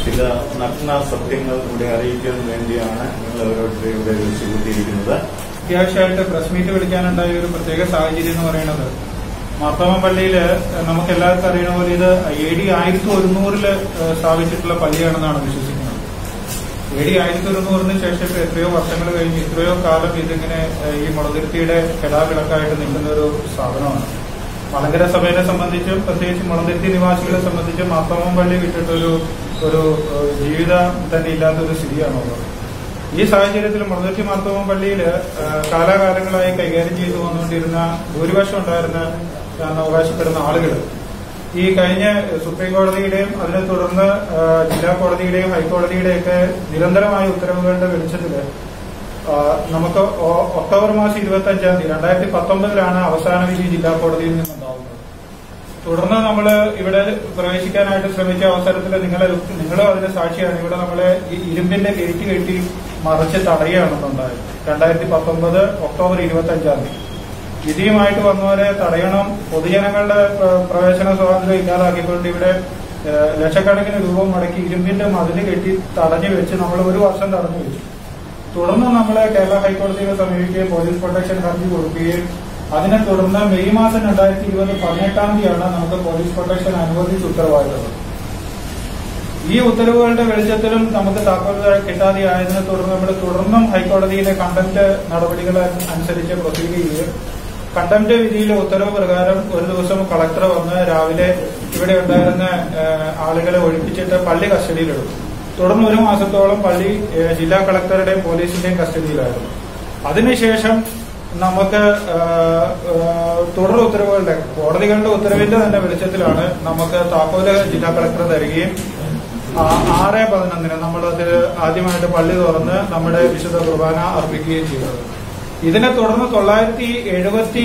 ചില നഗ്ന സത്യങ്ങൾ ഇവിടെ അറിയിക്കാൻ വേണ്ടിയാണ് നിങ്ങൾ ഓരോരുത്തരെയും ഇവിടെ വിളിച്ചു കൂട്ടിയിരിക്കുന്നത് അത്യാവശ്യമായിട്ട് പ്രസ് മീറ്റ് വിളിക്കാനുണ്ടായ ഒരു പ്രത്യേക സാഹചര്യം എന്ന് പറയുന്നത് മാർത്തോമ പള്ളിയില് നമുക്ക് എല്ലാവർക്കും അറിയണ പോലെ ഇത് എ ഡി ആയിരത്തി ഒരുന്നൂറില് സ്ഥാപിച്ചിട്ടുള്ള പള്ളിയാണെന്നാണ് വിശ്വസിക്കുന്നത് എ ഡി ആയിരത്തി ഒരുന്നൂറിന് ശേഷം ഇപ്പൊ എത്രയോ വർഷങ്ങൾ കഴിഞ്ഞ് എത്രയോ കാലം ഇതിങ്ങനെ ഏഹ്, ഈ മുളതിരുത്തിയുടെ കെടാവിളക്കായിട്ട് നിൽക്കുന്ന ഒരു സ്ഥാപനമാണ് മലങ്കര സഭയെ സംബന്ധിച്ചും പ്രത്യേകിച്ച് മുളന്തിരുത്തി നിവാസികളെ സംബന്ധിച്ചും മാർത്തോമം പള്ളി വിട്ടിട്ടൊരു ഒരു ഏഹ്, ജീവിതം തന്നെ ഇല്ലാത്ത ഒരു സ്ഥിതിയാണുള്ളത് ഈ സാഹചര്യത്തിൽ മുളന്തിരുത്തി മാർത്തോമം പള്ളിയിൽ കാലാകാലങ്ങളായി കൈകാര്യം ചെയ്തു വന്നുകൊണ്ടിരുന്ന ഭൂരിപക്ഷം ഉണ്ടായിരുന്ന ഞാൻ അവകാശപ്പെടുന്ന ആളുകൾ ഈ കഴിഞ്ഞ സുപ്രീം കോടതിയുടെയും അതിനെ തുടർന്ന് ആ, ജില്ലാ കോടതിയുടെയും ഹൈക്കോടതിയുടെയൊക്കെ നിരന്തരമായ ഉത്തരവുകളുടെ വെളിച്ചത്തില് ആ, നമുക്ക് ഒ- ഒക്ടോബർ മാസം ഇരുപത്തി അഞ്ചാം തീയതി രണ്ടായിരത്തി പത്തൊമ്പതിലാണ് അവസാന വിധി ജില്ലാ കോടതിയിൽ നിന്നുണ്ടാവുന്നത് തുടർന്ന് നമ്മൾ ഇവിടെ പ്രവേശിക്കാനായിട്ട് ശ്രമിച്ച അവസരത്തിൽ നിങ്ങളെ നിങ്ങളും അതിന് സാക്ഷിയാണ് ഇവിടെ നമ്മളെ ഈ ഇരുമ്പിന്റെ ഗേറ്റ് കെട്ടി മറിച്ച് തടയുകയാണെന്നുണ്ടായത് രണ്ടായിരത്തി പത്തൊമ്പത് ഒക്ടോബർ ഇരുപത്തി അഞ്ചാം തീയതി വിധിയുമായിട്ട് വന്നവരെ തടയണം പൊതുജനങ്ങളുടെ പ്ര- പ്രവേശന സ്വാതന്ത്ര്യം ഇല്ലാതാക്കിക്കൊണ്ട് ഇവിടെ ഏഹ്, ലക്ഷക്കണക്കിന് രൂപ മുടക്കി ഇരുമ്പിന്റെ മതില് കെട്ടി തടഞ്ഞു വെച്ച് നമ്മൾ ഒരു വർഷം തടഞ്ഞു വെച്ചു തുടർന്ന് നമ്മളെ കേരള ഹൈക്കോടതിയെ സമീപിക്കുകയും പോലീസ് പ്രൊട്ടക്ഷൻ ഹർജി കൊടുക്കുകയും അതിനെ തുടർന്ന് മെയ് മാസം രണ്ടായിരത്തി ഇരുപത് പതിനെട്ടാം തീയതിയാണ് നമുക്ക് പോലീസ് പ്രൊട്ടക്ഷൻ അനുവദിച്ച് ഉത്തരവായിട്ടുള്ളത് ഈ ഉത്തരവുകളുടെ വെളിച്ചത്തിലും നമുക്ക് താക്കോൽ കിട്ടാതെ ആയതിനെ തുടർന്ന് നമ്മൾ തുടർന്നും ഹൈക്കോടതിയിലെ കണ്ടംപ്റ്റ് നടപടികൾ അനുസരിച്ച് പ്രൊസീഡ് ചെയ്യുകയും കണ്ടംപ്റ്റ് വിധിയിലെ ഉത്തരവ് പ്രകാരം ഒരു ദിവസം കളക്ടർ വന്ന് രാവിലെ ഇവിടെ ഉണ്ടായിരുന്ന ഏഹ്, ആളുകളെ ഒഴിപ്പിച്ചിട്ട് പള്ളി കസ്റ്റഡിയിലെടുത്തു തുടർന്ന് ഒരു മാസത്തോളം പള്ളി ഏഹ്, ജില്ലാ കളക്ടറുടെയും പോലീസിന്റെയും കസ്റ്റഡിയിലായിരുന്നു അതിനുശേഷം നമുക്ക് ഏഹ്, ഏഹ്, തുടർ ഉത്തരവുകളുടെ കോടതികളുടെ ഉത്തരവിന്റെ തന്നെ വെളിച്ചത്തിലാണ് നമുക്ക് താക്കോല് ജില്ലാ കളക്ടർ തരികയും ആ, ആറ് പതിനൊന്നിന് നമ്മളത് ആദ്യമായിട്ട് പള്ളി തുറന്ന് നമ്മുടെ വിശുദ്ധ കുർബാന അർപ്പിക്കുകയും ചെയ്തത് ഇതിനെ തുടർന്ന് തൊള്ളായിരത്തി എഴുപത്തി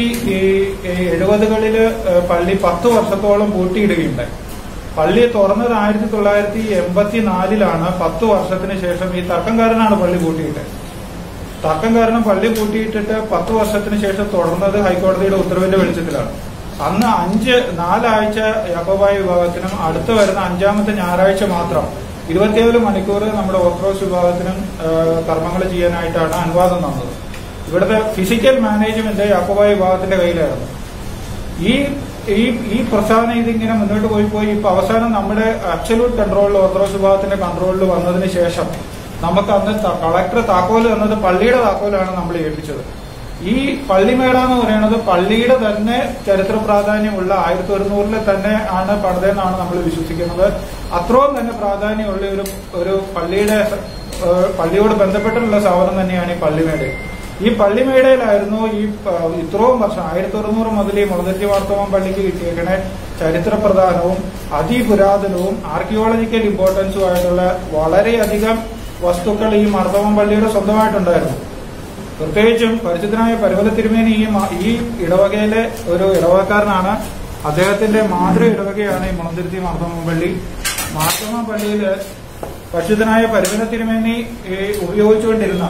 എഴുപതുകളില് പള്ളി പത്ത് വർഷത്തോളം പൂട്ടിയിടുകയുണ്ടായി പള്ളി തുറന്നത് ആയിരത്തി തൊള്ളായിരത്തി എൺപത്തി നാലിലാണ് പത്ത് വർഷത്തിന് ശേഷം ഈ തർക്കംകാരനാണ് പള്ളി പൂട്ടിയിട്ടത് തർക്കം കാരണം പള്ളി പൂട്ടിയിട്ടിട്ട് പത്ത് വർഷത്തിന് ശേഷം തുടർന്നത് ഹൈക്കോടതിയുടെ ഉത്തരവിന്റെ വെളിച്ചത്തിലാണ് അന്ന് അഞ്ച് നാലാഴ്ച യാക്കോബായ വിഭാഗത്തിനും അടുത്ത് വരുന്ന അഞ്ചാമത്തെ ഞായറാഴ്ച മാത്രം ഇരുപത്തിയേഴ് മണിക്കൂർ നമ്മുടെ ഓർത്തഡോക്സ് വിഭാഗത്തിനും കർമ്മങ്ങൾ ചെയ്യാനായിട്ടാണ് അനുവാദം തന്നത് ഇവിടുത്തെ ഫിസിക്കൽ മാനേജ്മെന്റ് യാക്കോബായ വിഭാഗത്തിന്റെ കയ്യിലായിരുന്നു ഈ ഈ ഈ പ്രസ്ഥാനം ഇതിങ്ങനെ മുന്നോട്ട് പോയി പോയി ഇപ്പൊ അവസാനം നമ്മുടെ അബ്സല്യൂട്ട് കൺട്രോളിൽ ഓർത്തഡോക്സ് വിഭാഗത്തിന്റെ കൺട്രോളിൽ വന്നതിന് ശേഷം നമുക്ക് അന്ന് ത- കളക്ടർ താക്കോല് തന്നത് പള്ളിയുടെ താക്കോലാണ് നമ്മൾ ഏൽപ്പിച്ചത് ഈ പള്ളിമേട എന്ന് പറയുന്നത് പള്ളിയുടെ തന്നെ ചരിത്ര പ്രാധാന്യമുള്ള ആയിരത്തി ഒരുന്നൂറിലെ തന്നെ ആണ് പണിതെന്നാണ് നമ്മൾ വിശ്വസിക്കുന്നത് അത്രയും തന്നെ പ്രാധാന്യമുള്ള ഒരു ഒരു പള്ളിയുടെ ഏഹ്, പള്ളിയോട് ബന്ധപ്പെട്ടിട്ടുള്ള സ്ഥാപനം തന്നെയാണ് ഈ പള്ളിമേട ഈ പള്ളിമേടയിലായിരുന്നു ഈ പ- ഇത്രയും വർഷം ആയിരത്തി ഒരുന്നൂറ് മുതൽ ഈ മുളന്തിരി വാർത്തവം പള്ളിക്ക് കിട്ടിയേക്കണ ചരിത്ര പ്രധാനവും അതിപുരാതനവും ആർക്കിയോളജിക്കൽ ഇമ്പോർട്ടൻസും ആയിട്ടുള്ള വളരെയധികം വസ്തുക്കൾ ഈ മർദ്ദവം പള്ളിയുടെ സ്വന്തമായിട്ടുണ്ടായിരുന്നു പ്രത്യേകിച്ചും പരിശുദ്ധനായ പരുവല തിരുമേനി ഈ മ- ഈ ഇടവകയിലെ ഒരു ഇടവകക്കാരനാണ് അദ്ദേഹത്തിന്റെ മാതൃ ഇടവകയാണ് ഈ മുളന്തിരുത്തി മാർത്തമ പള്ളി മാർത്തമ പള്ളിയില് പരിശുദ്ധനായ പരുവല തിരുമേനി ഈ ഉപയോഗിച്ചുകൊണ്ടിരുന്ന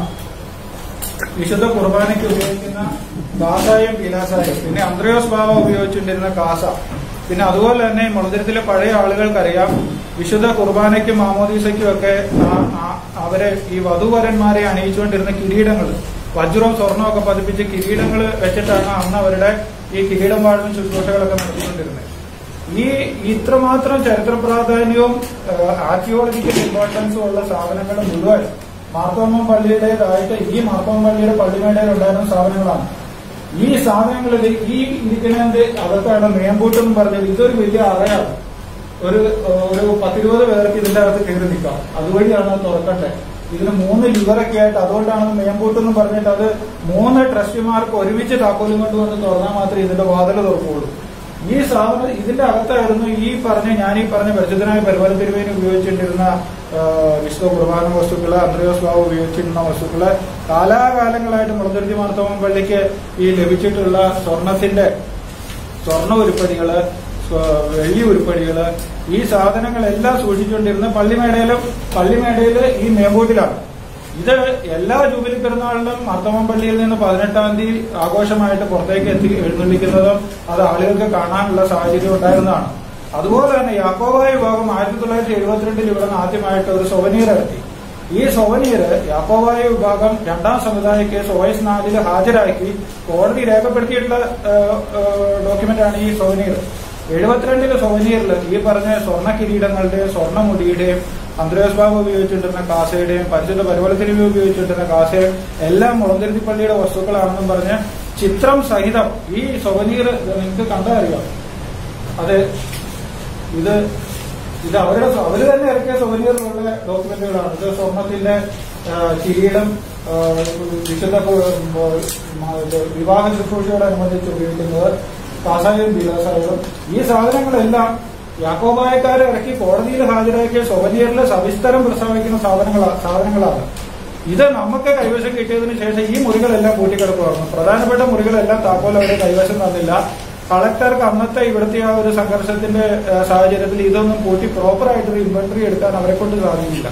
വിശുദ്ധ കുർബാനയ്ക്ക് ഉപയോഗിക്കുന്ന കാസായും പീലാസായും പിന്നെ അന്ത്രയോസ് ബാബ ഉപയോഗിച്ചുകൊണ്ടിരുന്ന കാസ പിന്നെ അതുപോലെ തന്നെ ഈ മുളതിരത്തിലെ പഴയ ആളുകൾക്കറിയാം വിശുദ്ധ കുർബാനയ്ക്കും മാമോദീസയ്ക്കും ഒക്കെ ആ- ആ- അവരെ ഈ വധുവരന്മാരെ അണിയിച്ചുകൊണ്ടിരുന്ന കിരീടങ്ങൾ വജ്രവും സ്വർണവും ഒക്കെ പതിപ്പിച്ച് കിരീടങ്ങൾ വെച്ചിട്ടാണ് അന്ന് അവരുടെ ഈ കിരീടം വാഴും ശുശ്രൂഷകളൊക്കെ നടത്തിക്കൊണ്ടിരുന്നത് ഈ ഇത്രമാത്രം ചരിത്ര പ്രാധാന്യവും ആർക്കിയോളജിക്കൽ ഇമ്പോർട്ടൻസും ഉള്ള സ്ഥാപനങ്ങൾ മുഴുവൻ മാർത്തോമം പള്ളിയുടേതായിട്ട് ഈ മാർത്തോമം പള്ളിയുടെ പള്ളിമേടയിൽ ഉണ്ടായിരുന്ന സ്ഥാപനങ്ങളാണ് ഈ സ്ഥാപനങ്ങളിൽ ഈ ഇരിക്കുന്നതിന്റെ അകത്താണ് മേമ്പൂട്ടെന്ന് പറഞ്ഞത് ഇതൊരു വലിയ അറയാണ് ഒരു ഒരു പത്തിരുപത് പേർക്ക് ഇതിന്റെ അകത്ത് കയറി നിൽക്കാം അതുവഴിയാണ് അത് തുറക്കട്ടെ ഇതിന് മൂന്ന് ലിവറൊക്കെ ആയിട്ട് അതുകൊണ്ടാണ് മേമ്പൂട്ടെന്ന് പറഞ്ഞിട്ട് അത് മൂന്ന് ട്രസ്റ്റിമാർക്ക് ഒരുമിച്ച് താക്കോലും കൊണ്ട് വന്ന് തുറന്നാൽ മാത്രമേ ഇതിന്റെ വാതിൽ തുറക്കുള്ളൂ ഈ സ്ഥാപനം ഇതിന്റെ അകത്തായിരുന്നു ഈ പറഞ്ഞ ഞാൻ ഈ പറഞ്ഞ പരിശുദ്ധനായ പരിപാല തിരുവേനി ഉപയോഗിച്ചിട്ടിരുന്ന ആ, വിശുദ്ധ കുർബാന വസ്തുക്കള് അന്ത്രയോസ് ബാബു ഉപയോഗിച്ചിരുന്ന വസ്തുക്കള് കാലാകാലങ്ങളായിട്ട് മുളന്തുരുത്തി മാർത്തോമം പള്ളിക്ക് ഈ ലഭിച്ചിട്ടുള്ള സ്വർണത്തിന്റെ സ്വർണ്ണ ഉരുപ്പടികള് സ്വ- വെള്ളി ഉരുപ്പടികള് ഈ സാധനങ്ങളെല്ലാം സൂക്ഷിച്ചുകൊണ്ടിരുന്ന പള്ളിമേടയിലും പള്ളിമേടയില് ഈ മേമ്പൂട്ടിലാണ് ഇത് എല്ലാ ജൂബിലി പെരുന്നാളിലും മർത്തമം പള്ളിയിൽ നിന്ന് പതിനെട്ടാം തീയതി ആഘോഷമായിട്ട് പുറത്തേക്ക് എത്തി എഴുന്നള്ളിക്കുന്നതും അത് ആളുകൾക്ക് കാണാനുള്ള സാഹചര്യം ഉണ്ടായിരുന്നതാണ് അതുപോലെ തന്നെ യാക്കോബായ വിഭാഗം ആയിരത്തി തൊള്ളായിരത്തി എഴുപത്തിരണ്ടിൽ ഇവിടെ നിന്ന് ആദ്യമായിട്ട് ഒരു സൊവനീർ ഇറക്കി ഈ സൊവനീർ യാക്കോബായ വിഭാഗം രണ്ടാം സമുദായ കേസ് ഒ എസ് നാലില് ഹാജരാക്കി കോടതി രേഖപ്പെടുത്തിയിട്ടുള്ള ഡോക്യുമെന്റ് ആണ് ഈ സൊവനീർ എഴുപത്തിരണ്ടിലെ സൊവനീറിൽ ഈ പറഞ്ഞ സ്വർണ്ണ കിരീടങ്ങളുടെയും സ്വർണ്ണ മുടിയുടെയും അന്ത്രോസ് ബാബു ഉപയോഗിച്ചിട്ടിരുന്ന കാസയുടെയും പരിശുദ്ധ പരിവലത്തിന് ഉപയോഗിച്ചിട്ടിരുന്ന കാസയും എല്ലാം മുളന്തിരുത്തി പള്ളിയുടെ വസ്തുക്കളാണെന്നും പറഞ്ഞ് ചിത്രം സഹിതം ഈ സൊവനീർ നിങ്ങൾക്ക് കണ്ടറിയാം അത് ഇത് ഇത് അവരുടെ അവര് തന്നെ ഇറക്കിയ സൗകര്യങ്ങളുള്ള ഡോക്യുമെന്റുകളാണ് ഇത് സ്വർണത്തിന്റെ ആ, കിരീടം ആ, വിശുദ്ധ പു- മ- ഇത് വിവാഹ ശുശ്രൂഷയോടനുബന്ധിച്ച് ഉപയോഗിക്കുന്നത് കാസായും ബിലാസായും ഈ സാധനങ്ങളെല്ലാം യാക്കോബായക്കാരെ ഇറക്കി കോടതിയിൽ ഹാജരാക്കിയ സൊവനിയറിൽ സവിസ്തരം പ്രസ്താവിക്കുന്ന സാധനങ്ങളാ സാധനങ്ങളാണ് ഇത് നമുക്ക് കൈവശം കിട്ടിയതിനു ശേഷം ഈ മുറികളെല്ലാം കൂട്ടിക്കിടക്കുമായിരുന്നു പ്രധാനപ്പെട്ട മുറികളെല്ലാം താക്കോൽ അവരെ കൈവശം തന്നില്ല കളക്ടർക്ക് അന്നത്തെ ഇവിടുത്തെ ആ ഒരു സംഘർഷത്തിന്റെ ആ, സാഹചര്യത്തിൽ ഇതൊന്നും കൂട്ടി പ്രോപ്പറായിട്ട് ഒരു ഇൻവെന്ററി എടുക്കാൻ അവരെ കൊണ്ട് സാധിക്കില്ല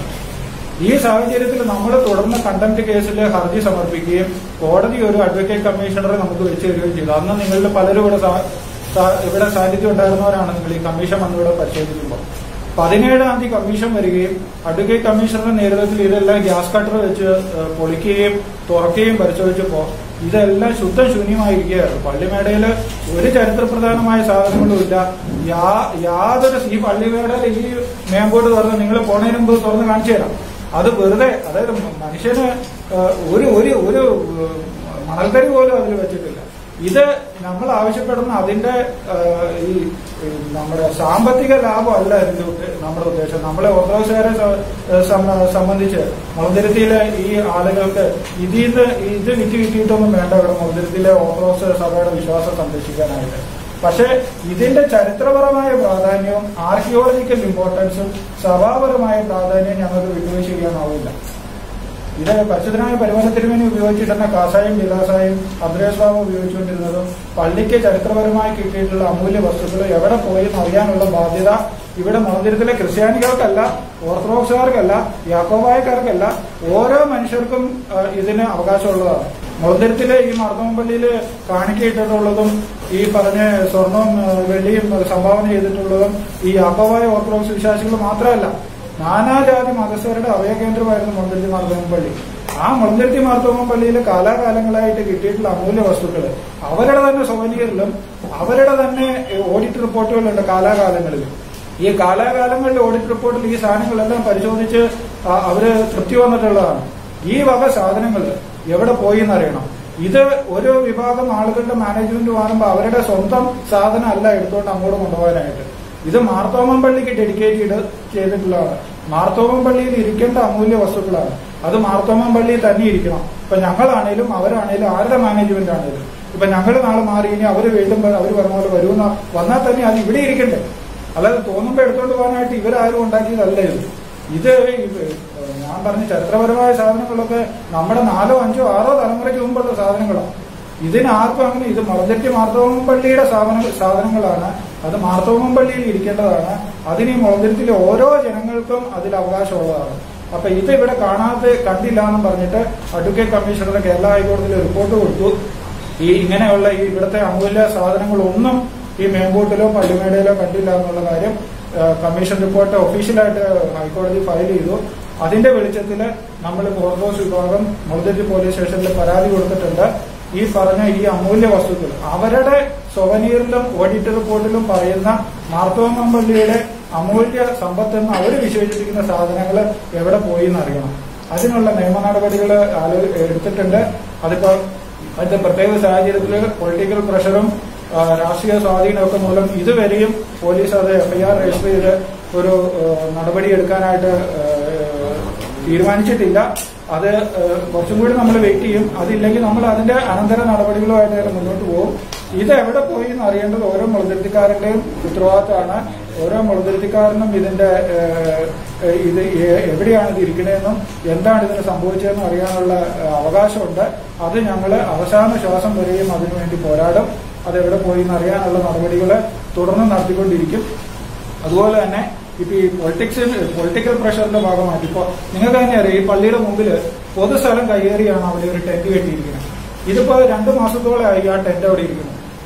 ഈ സാഹചര്യത്തിൽ നമ്മൾ തുടർന്ന് കണ്ടംപ്റ്റ് കേസിൽ ഹർജി സമർപ്പിക്കുകയും കോടതി ഒരു അഡ്വക്കേറ്റ് കമ്മീഷണറെ നമുക്ക് വെച്ച് തരികയും ചെയ്തു അന്ന് നിങ്ങളിൽ പലരും ഇവിടെ സാ- സാ- ഇവിടെ സാന്നിധ്യം ഉണ്ടായിരുന്നവരാണ് നിങ്ങൾ ഈ കമ്മീഷൻ വന്നിവിടെ പരിശോധിക്കുമ്പോൾ പതിനേഴാം തീയതി കമ്മീഷൻ വരികയും അഡ്വക്കേറ്റ് കമ്മീഷണറുടെ നേതൃത്വത്തിൽ ഇതെല്ലാം ഗ്യാസ് കട്ടർ വെച്ച് ഏഹ്, പൊളിക്കുകയും തുറക്കുകയും പരിശോധിച്ചപ്പോ ഇതെല്ലാം ശുദ്ധം ശൂന്യമായിരിക്കുകയായിരുന്നു പള്ളിമേടയിൽ ഒരു ചരിത്രപ്രധാനമായ സാധനങ്ങളും ഇല്ല യാ- യാതൊരു ഈ പള്ളിമേടയിൽ ഈ മേമ്പോട്ട് തുറന്ന് നിങ്ങൾ പോണതിന് മുമ്പ് തുറന്ന് കാണിച്ചു തരാം അത് വെറുതെ അതായത് മനുഷ്യന് ഏഹ്, ഒരു ഒരു ഒരു ഏഹ്, മണൽക്കരി പോലും അതിൽ വെച്ചിട്ടില്ല ഇത് നമ്മൾ ആവശ്യപ്പെടുന്ന അതിന്റെ ഏഹ്, ഈ ഈ നമ്മുടെ സാമ്പത്തിക ലാഭമല്ല ഇതിന്റെ ഉദ്ദേ- നമ്മുടെ ഉദ്ദേശം നമ്മളെ ഓർത്തഡോക്സുകാരെ സ- ഏഹ് സംബ- സംബന്ധിച്ച് മുളന്തിരുത്തിയിലെ ഈ ആളുകൾക്ക് ഇതിന്ന് ഇത് വിറ്റ് കിട്ടിയിട്ടൊന്നും വേണ്ട ഇവിടെ മുളന്തിരുത്തിയിലെ ഓർത്തഡോക്സ് സഭയുടെ വിശ്വാസം സംരക്ഷിക്കാനായിട്ട് പക്ഷേ ഇതിന്റെ ചരിത്രപരമായ പ്രാധാന്യവും ആർക്കിയോളജിക്കൽ ഇമ്പോർട്ടൻസും സഭാപരമായ പ്രാധാന്യവും ഞങ്ങൾക്ക് വിട്ടുവീഴ്ച ചെയ്യാനാവില്ല ഇത് പരിശുദ്ധനായ പരിമലത്തിരുമേനി ഉപയോഗിച്ചിരുന്ന കാസായും വിലാസായും അദ്രേസ്വാമം ഉപയോഗിച്ചുകൊണ്ടിരുന്നതും പള്ളിക്ക് ചരിത്രപരമായി കിട്ടിയിട്ടുള്ള അമൂല്യ വസ്തുക്കൾ എവിടെ പോയി എന്ന് അറിയാനുള്ള ബാധ്യത ഇവിടെ മന്ദിരത്തിലെ ക്രിസ്ത്യാനികൾക്കല്ല ഓർത്തഡോക്സുകാർക്കല്ല യാക്കോബായക്കാർക്കല്ല ഓരോ മനുഷ്യർക്കും ആ, ഇതിന് അവകാശമുള്ളതാണ് മന്ദിരത്തിലെ ഈ മർദ്ദമപ്പള്ളിയിൽ കാണിക്കയിട്ടുള്ളതും ഈ പറഞ്ഞ സ്വർണവും ആ, വെള്ളിയും സംഭാവന ചെയ്തിട്ടുള്ളതും ഈ യാക്കോബായ ഓർത്തഡോക്സ് വിശ്വാസികൾ മാത്രമല്ല നാനാജാതി മതസ്ഥരുടെ അഭയകേന്ദ്രമായിരുന്നു മുളന്തിരുത്തി മാർത്തോമൻ പള്ളി ആ മുളന്തിരുത്തി മാർത്തോമൻ പള്ളിയിൽ കാലാകാലങ്ങളായിട്ട് കിട്ടിയിട്ടുള്ള അമൂല്യ വസ്തുക്കൾ അവരുടെ തന്നെ സോനിയറിലും അവരുടെ തന്നെ ഓഡിറ്റ് റിപ്പോർട്ടുകളുണ്ട് കാലാകാലങ്ങളിൽ ഈ കാലാകാലങ്ങളിലെ ഓഡിറ്റ് റിപ്പോർട്ടിൽ ഈ സാധനങ്ങളെല്ലാം പരിശോധിച്ച് ആ, അവര് തൃപ്തി വന്നിട്ടുള്ളതാണ് ഈ വക സാധനങ്ങൾ എവിടെ പോയി എന്നറിയണം ഇത് ഒരു വിഭാഗം ആളുകളുടെ മാനേജ്മെന്റ് മാറുമ്പോൾ അവരുടെ സ്വന്തം സാധനം അല്ല എടുത്തുകൊണ്ട് അങ്ങോട്ട് കൊണ്ടുപോകാനായിട്ട് ഇത് മാർത്തോമൻ പള്ളിക്ക് ഡെഡിക്കേറ്റ് ചെയ്ത് ചെയ്തിട്ടുള്ളതാണ് മാർത്തോമൻ പള്ളിയിൽ ഇരിക്കേണ്ട അമൂല്യ വസ്തുക്കളാണ് അത് മാർത്തോമൻ പള്ളിയിൽ തന്നെ ഇരിക്കണം ഇപ്പൊ ഞങ്ങളാണേലും അവരാണേലും ആരുടെ മാനേജ്മെന്റ് ആണേലും ഇപ്പൊ ഞങ്ങൾ നാളെ മാറി ഇനി അവർ വീണ്ടും അവർ പറഞ്ഞ പോലെ വരുന്ന വന്നാൽ തന്നെ അത് ഇവിടെ ഇരിക്കണ്ടേ അല്ലാതെ തോന്നുമ്പോ എടുത്തോണ്ട് പോകാനായിട്ട് ഇവരാരും ഉണ്ടാക്കിയതല്ല ഇത് ഇത് ഇത് ഞാൻ പറഞ്ഞ ചരിത്രപരമായ സാധനങ്ങളൊക്കെ നമ്മുടെ നാലോ അഞ്ചോ ആറോ തലമുറയ്ക്ക് മുമ്പുള്ള സാധനങ്ങളാണ് ഇതിന് ആർക്കും അങ്ങനെ ഇത് മുളഞ്ചറ്റി മാർത്തോമൻ പള്ളിയുടെ സാധന സാധനങ്ങളാണ് അത് മാർത്തോമൻ പള്ളിയിൽ ഇരിക്കേണ്ടതാണ് അതിന് ഈ മുളന്തിരത്തിലെ ഓരോ ജനങ്ങൾക്കും അതിൽ അവകാശമുള്ളതാണ് അപ്പൊ ഇത് ഇവിടെ കാണാതെ കണ്ടില്ല എന്ന് പറഞ്ഞിട്ട് അഡ്വക്കേറ്റ് കമ്മീഷണറുടെ കേരള ഹൈക്കോടതിയിൽ റിപ്പോർട്ട് കൊടുത്തു ഈ ഇങ്ങനെയുള്ള ഈ ഇവിടുത്തെ അമൂല്യ സാധനങ്ങളൊന്നും ഈ മേമ്പോട്ടിലോ പള്ളിമേടയിലോ കണ്ടില്ല എന്നുള്ള കാര്യം ആ, കമ്മീഷൻ റിപ്പോർട്ട് ഒഫീഷ്യലായിട്ട് ഹൈക്കോടതി ഫയൽ ചെയ്തു അതിന്റെ വെളിച്ചത്തിൽ നമ്മൾ ഓർത്തഡോക്സ് വിഭാഗം മുളന്തിരി പോലീസ് സ്റ്റേഷനിൽ പരാതി കൊടുത്തിട്ടുണ്ട് ഈ പറഞ്ഞ ഈ അമൂല്യ വസ്തുക്കൾ അവരുടെ സൊവനീറിലും ഓഡിറ്റ് റിപ്പോർട്ടിലും പറയുന്ന മാർത്തോമൻ പള്ളിയുടെ അമൂല്യ സമ്പത്തെന്ന് അവർ വിശേഷിപ്പിക്കുന്ന സാധനങ്ങൾ എവിടെ പോയി എന്നറിയണം അതിനുള്ള നിയമ നടപടികൾ എടുത്തിട്ടുണ്ട് അതിപ്പോ അതിന്റെ പ്രത്യേക സാഹചര്യത്തിൽ പൊളിറ്റിക്കൽ പ്രഷറും ആ, രാഷ്ട്രീയ സ്വാധീനമൊക്കെ മൂലം ഇതുവരെയും പോലീസ് അത് എഫ്ഐആർ രജിസ്റ്റർ ചെയ്ത് ഒരു ആ, നടപടി എടുക്കാനായിട്ട് ആ, തീരുമാനിച്ചിട്ടില്ല അത് ആ, കുറച്ചും കൂടി നമ്മൾ വെയിറ്റ് ചെയ്യും അതില്ലെങ്കിൽ നമ്മൾ അതിന്റെ അനന്തര നടപടികളുമായിട്ട് നേരെ മുന്നോട്ട് പോകും ഇത് എവിടെ പോയി എന്ന് അറിയേണ്ടത് ഓരോ മുളന്തിരുത്തിക്കാരന്റെയും ഉത്തരവാദിത്തമാണ് ഓരോ മുളന്തിരുത്തിക്കാരനും ഇതിന്റെ ആ, ഇത് എ- എവിടെയാണ് ഇത് ഇരിക്കണതെന്നും എന്താണ് ഇതിന് സംഭവിച്ചതെന്നും അറിയാനുള്ള ആ, അവകാശമുണ്ട് അത് ഞങ്ങൾ അവസാന ശ്വാസം വരെയും അതിനുവേണ്ടി പോരാടും അത് എവിടെ പോയി എന്ന് അറിയാനുള്ള നടപടികൾ തുടർന്ന് നടത്തിക്കൊണ്ടിരിക്കും അതുപോലെ തന്നെ ഇപ്പൊ ഈ പൊളിറ്റിക്സ് പൊളിറ്റിക്കൽ പ്രഷറിന്റെ ഭാഗമായിട്ട് ഇപ്പൊ നിങ്ങൾക്ക് തന്നെ അറിയാം ഈ പള്ളിയുടെ മുമ്പിൽ പൊതുസ്ഥലം കയ്യേറിയാണ് അവിടെ ഒരു ടെന്റ് കെട്ടിയിരിക്കുന്നത് ഇതിപ്പോ രണ്ടു മാസത്തോളമായി ആ ടെന്റ് അവിടെ ഇരിക്കുന്നത്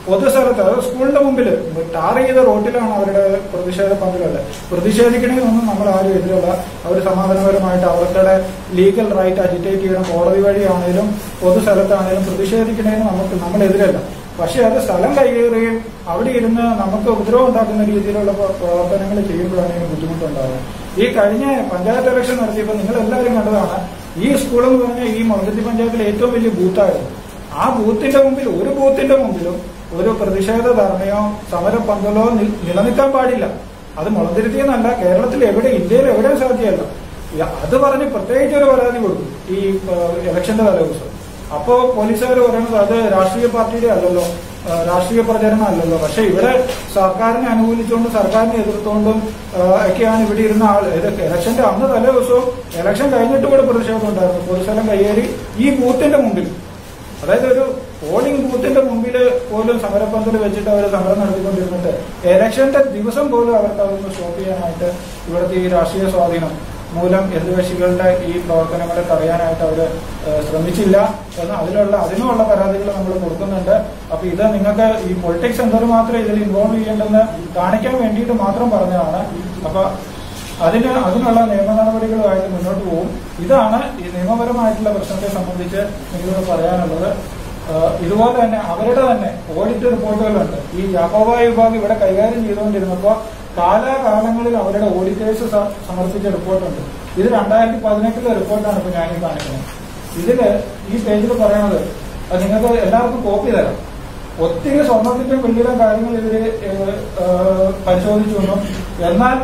പൊതുസ്ഥലത്ത് അത് സ്കൂളിന്റെ മുമ്പിൽ ടാർ ചെയ്ത റോട്ടിലാണ് അവരുടെ പ്രതിഷേധ പന്തലുള്ളത് പ്രതിഷേധിക്കണമെന്നൊന്നും നമ്മൾ ആരും എതിരല്ല അവർ സമാധാനപരമായിട്ട് അവരുടെ ലീഗൽ റൈറ്റ് അജിറ്റേറ്റ് ചെയ്യണം കോടതി വഴിയാണെങ്കിലും പൊതുസ്ഥലത്താണെങ്കിലും പ്രതിഷേധിക്കണമെന്ന് നമുക്ക് നമ്മൾ എതിരല്ല പക്ഷെ അത് സ്ഥലം കൈകേറുകയും അവിടെ ഇരുന്ന് നമുക്ക് ഉപദ്രവം ഉണ്ടാക്കുന്ന രീതിയിലുള്ള പ്ര- പ്രവർത്തനങ്ങൾ ചെയ്യുമ്പോഴാണ് ഇതിന് ബുദ്ധിമുട്ടുണ്ടാകുന്നത് ഈ കഴിഞ്ഞ പഞ്ചായത്ത് ഇലക്ഷൻ നടത്തിയപ്പോൾ നിങ്ങൾ എല്ലാവരും കണ്ടതാണ് ഈ സ്കൂൾ എന്ന് പറഞ്ഞാൽ ഈ മുളകത്തി പഞ്ചായത്തിലെ ഏറ്റവും വലിയ ബൂത്തായിരുന്നു ആ ബൂത്തിന്റെ മുമ്പിൽ ഒരു ബൂത്തിന്റെ മുമ്പിലും ഒരു പ്രതിഷേധ ധർണയോ സമര പന്തലോ നി- നിലനിൽക്കാൻ പാടില്ല അത് മുളന്തിരുത്തി എന്നല്ല കേരളത്തിൽ എവിടെ ഇന്ത്യയിൽ എവിടെയും സാധ്യമല്ല ഈ അത് പറഞ്ഞ് പ്രത്യേകിച്ച് ഒരു പരാതി കൊടുക്കും ഈ ഏഹ്, ഇലക്ഷന്റെ തലേദിവസം അപ്പോ പോലീസുകാർ പറയുന്നത് അത് രാഷ്ട്രീയ പാർട്ടിയുടെ അല്ലല്ലോ ആ, രാഷ്ട്രീയ പ്രചരണം അല്ലല്ലോ പക്ഷെ ഇവിടെ സർക്കാരിനെ അനുകൂലിച്ചുകൊണ്ടും സർക്കാരിനെ എതിർത്തുകൊണ്ടും ആ, ഒക്കെയാണ് ഇവിടെ ഇരുന്ന ആൾ ഇത് ഇലക്ഷന്റെ അന്ന് തലേ ദിവസവും ഇലക്ഷൻ കഴിഞ്ഞിട്ട് ഇവിടെ പ്രതിഷേധം ഉണ്ടായിരുന്നു പൊതുസ്ഥലം കയ്യേറി ഈ ബൂത്തിന്റെ മുമ്പിൽ അതായത് ഒരു പോളിംഗ് ബൂത്തിന്റെ മുമ്പിൽ പോലും സമരപ്പന്തൽ വെച്ചിട്ട് അവർ സമരം നടത്തിക്കൊണ്ടിരുന്നിട്ട് ഇലക്ഷന്റെ ദിവസം പോലും അവർക്ക് അതൊന്ന് സ്റ്റോപ്പ് ചെയ്യാനായിട്ട് ഇവിടുത്തെ ഈ രാഷ്ട്രീയ സ്വാധീനം മൂലം എതിർകക്ഷികളുടെ ഈ പ്രവർത്തനങ്ങളെ തടയാനായിട്ട് അവർ ശ്രമിച്ചില്ല എന്ന് അതിലുള്ള അതിനുള്ള പരാതികൾ നമ്മൾ കൊടുക്കുന്നുണ്ട് അപ്പൊ ഇത് നിങ്ങൾക്ക് ഈ പൊളിറ്റിക്സ് എന്തൊരു മാത്രമേ ഇതിൽ ഇൻവോൾവ് ചെയ്യേണ്ടെന്ന് കാണിക്കാൻ വേണ്ടിയിട്ട് മാത്രം പറഞ്ഞതാണ് അപ്പൊ അതിന് അതിനുള്ള നിയമ നടപടികളുമായിട്ട് മുന്നോട്ട് പോകും ഇതാണ് ഈ നിയമപരമായിട്ടുള്ള പ്രശ്നത്തെ സംബന്ധിച്ച് നിങ്ങളോട് പറയാനുള്ളത് ആഹ് ഇതുപോലെ തന്നെ അവരുടെ തന്നെ ഓഡിറ്റ് റിപ്പോർട്ടുകളുണ്ട് ഈ യാക്കോബായ വിഭാഗം ഇവിടെ കൈകാര്യം ചെയ്തുകൊണ്ടിരുന്നപ്പോൾ കാലാകാലങ്ങളിൽ അവരുടെ ഓഡിറ്റേഴ്സ് സ- സമർപ്പിച്ച റിപ്പോർട്ടുണ്ട് ഇത് രണ്ടായിരത്തി പതിനെട്ടിലെ റിപ്പോർട്ടാണ് ഇപ്പൊ ഞാനീ കാണിക്കുന്നത് ഇതില് ഈ പേജിൽ പറയണത് അത് നിങ്ങൾക്ക് എല്ലാവർക്കും കോപ്പി തരാം ഒത്തിരി സ്വർണത്തിന്റെയും വെള്ളിയുടെ കാര്യങ്ങൾ ഇവര് ഏഹ്, ഏഹ്, പരിശോധിച്ചു എന്നും എന്നാൽ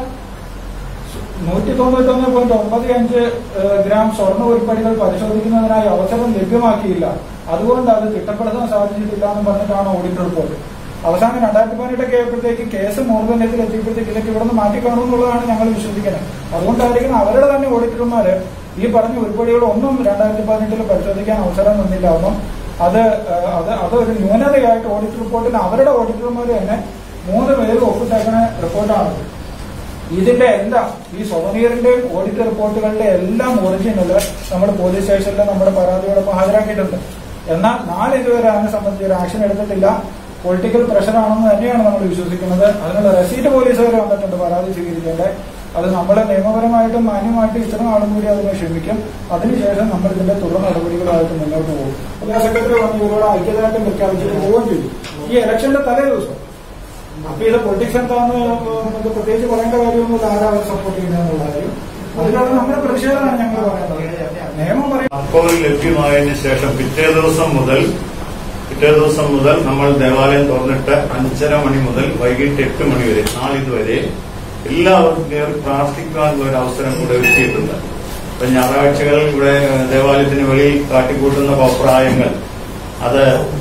നൂറ്റി തൊണ്ണൂറ്റൊന്ന് പോയിന്റ് ഒമ്പത് അഞ്ച് ഏഹ്, ഗ്രാം സ്വർണ്ണ ഉരുപ്പടികൾ പരിശോധിക്കുന്നതിനായി അവസരം ലഭ്യമാക്കിയില്ല അതുകൊണ്ട് അത് തിട്ടപ്പെടുത്താൻ സാധിച്ചിട്ടില്ല എന്ന് പറഞ്ഞിട്ടാണ് ഓഡിറ്റ് റിപ്പോർട്ട് അവസാനം രണ്ടായിരത്തി പതിനെട്ടൊക്കെ ആയപ്പോഴത്തേക്ക് കേസ് മൂർധന്യത്തിൽ എത്തിയപ്പോഴത്തേക്ക് ഇതൊക്കെ ഇവിടെ നിന്ന് മാറ്റിക്കാണുമെന്നുള്ളതാണ് ഞങ്ങൾ വിശ്വസിക്കുന്നത് അതുകൊണ്ടായിരിക്കും അവരുടെ തന്നെ ഓഡിറ്റർമാര് ഈ പറഞ്ഞ ഉരുപ്പടികൾ ഒന്നും രണ്ടായിരത്തി പതിനെട്ടിൽ പരിശോധിക്കാൻ അവസരം തന്നില്ല എന്നും അത് ഏഹ്, അത് അതൊരു ന്യൂനതയായിട്ട് ഓഡിറ്റ് റിപ്പോർട്ടിൽ അവരുടെ ഓഡിറ്റർമാർ തന്നെ മൂന്ന് പേര് ഒപ്പിട്ടേക്കുന്ന റിപ്പോർട്ടാണ് ഇതിന്റെ എല്ലാം ഈ സോവനീറിന്റെയും ഓഡിറ്റ് റിപ്പോർട്ടുകളുടെ എല്ലാം ഒറിജിനല് നമ്മുടെ പോലീസ് സ്റ്റേഷനിൽ നമ്മുടെ പരാതിയോടൊപ്പം ഹാജരാക്കിയിട്ടുണ്ട് എന്നാൽ നാളെ ഇതുവരെ അതിനെ സംബന്ധിച്ച് ഒരു ആക്ഷൻ എടുത്തിട്ടില്ല പൊളിറ്റിക്കൽ പ്രഷർ ആണെന്ന് തന്നെയാണ് നമ്മൾ വിശ്വസിക്കുന്നത് അതിനുള്ള റെസീറ്റ് പോലീസുകാർ വന്നിട്ടുണ്ട് പരാതി സ്വീകരിക്കേണ്ടത് അത് നമ്മൾ നിയമപരമായിട്ടും മാന്യമായിട്ടും ഇത്ര നാളും കൂടി അതിനെ ക്ഷമിക്കും അതിനുശേഷം നമ്മൾ ഇതിന്റെ തുടർ നടപടികളായിട്ട് മുന്നോട്ട് പോകും ജില്ലാ സെക്രട്ടറി വന്ന് ഇവരോട് ഐക്യദാർഢ്യം പ്രഖ്യാപിച്ചിട്ട് പോവുകയും ചെയ്തു ഈ ഇലക്ഷന്റെ തലേ ദിവസം അപ്പൊ ഇത് പൊളിറ്റിക്സ് എന്താന്ന് നമുക്ക് പ്രത്യേകിച്ച് പറയേണ്ട കാര്യമൊന്നുമില്ല ആരാ അവർ സപ്പോർട്ട് ചെയ്യുന്നതെന്നുള്ള കാര്യം അതിനുള്ള നമ്മുടെ പ്രതിഷേധമാണ് ഞങ്ങൾ പറയുന്നത് നിയമം പറയും അപ്പോൾ ലഭ്യമായതിനു ശേഷം പിറ്റേ ദിവസം മുതൽ പിറ്റേ ദിവസം മുതൽ നമ്മൾ ദേവാലയം തുറന്നിട്ട് അഞ്ചര മണി മുതൽ വൈകിട്ട് എട്ട് മണി വരെ നാളിതുവരെ എല്ലാവർക്കും കയറി പ്രാർത്ഥിക്കാനുള്ള ഒരു അവസരം കൂടെ ഒരുക്കിയിട്ടുണ്ട് ഇപ്പൊ ഞായറാഴ്ചകൾ ഇവിടെ ഏഹ്, ദേവാലയത്തിന് വെളിയിൽ കാട്ടിക്കൂട്ടുന്ന അഭിപ്രായങ്ങൾ അത്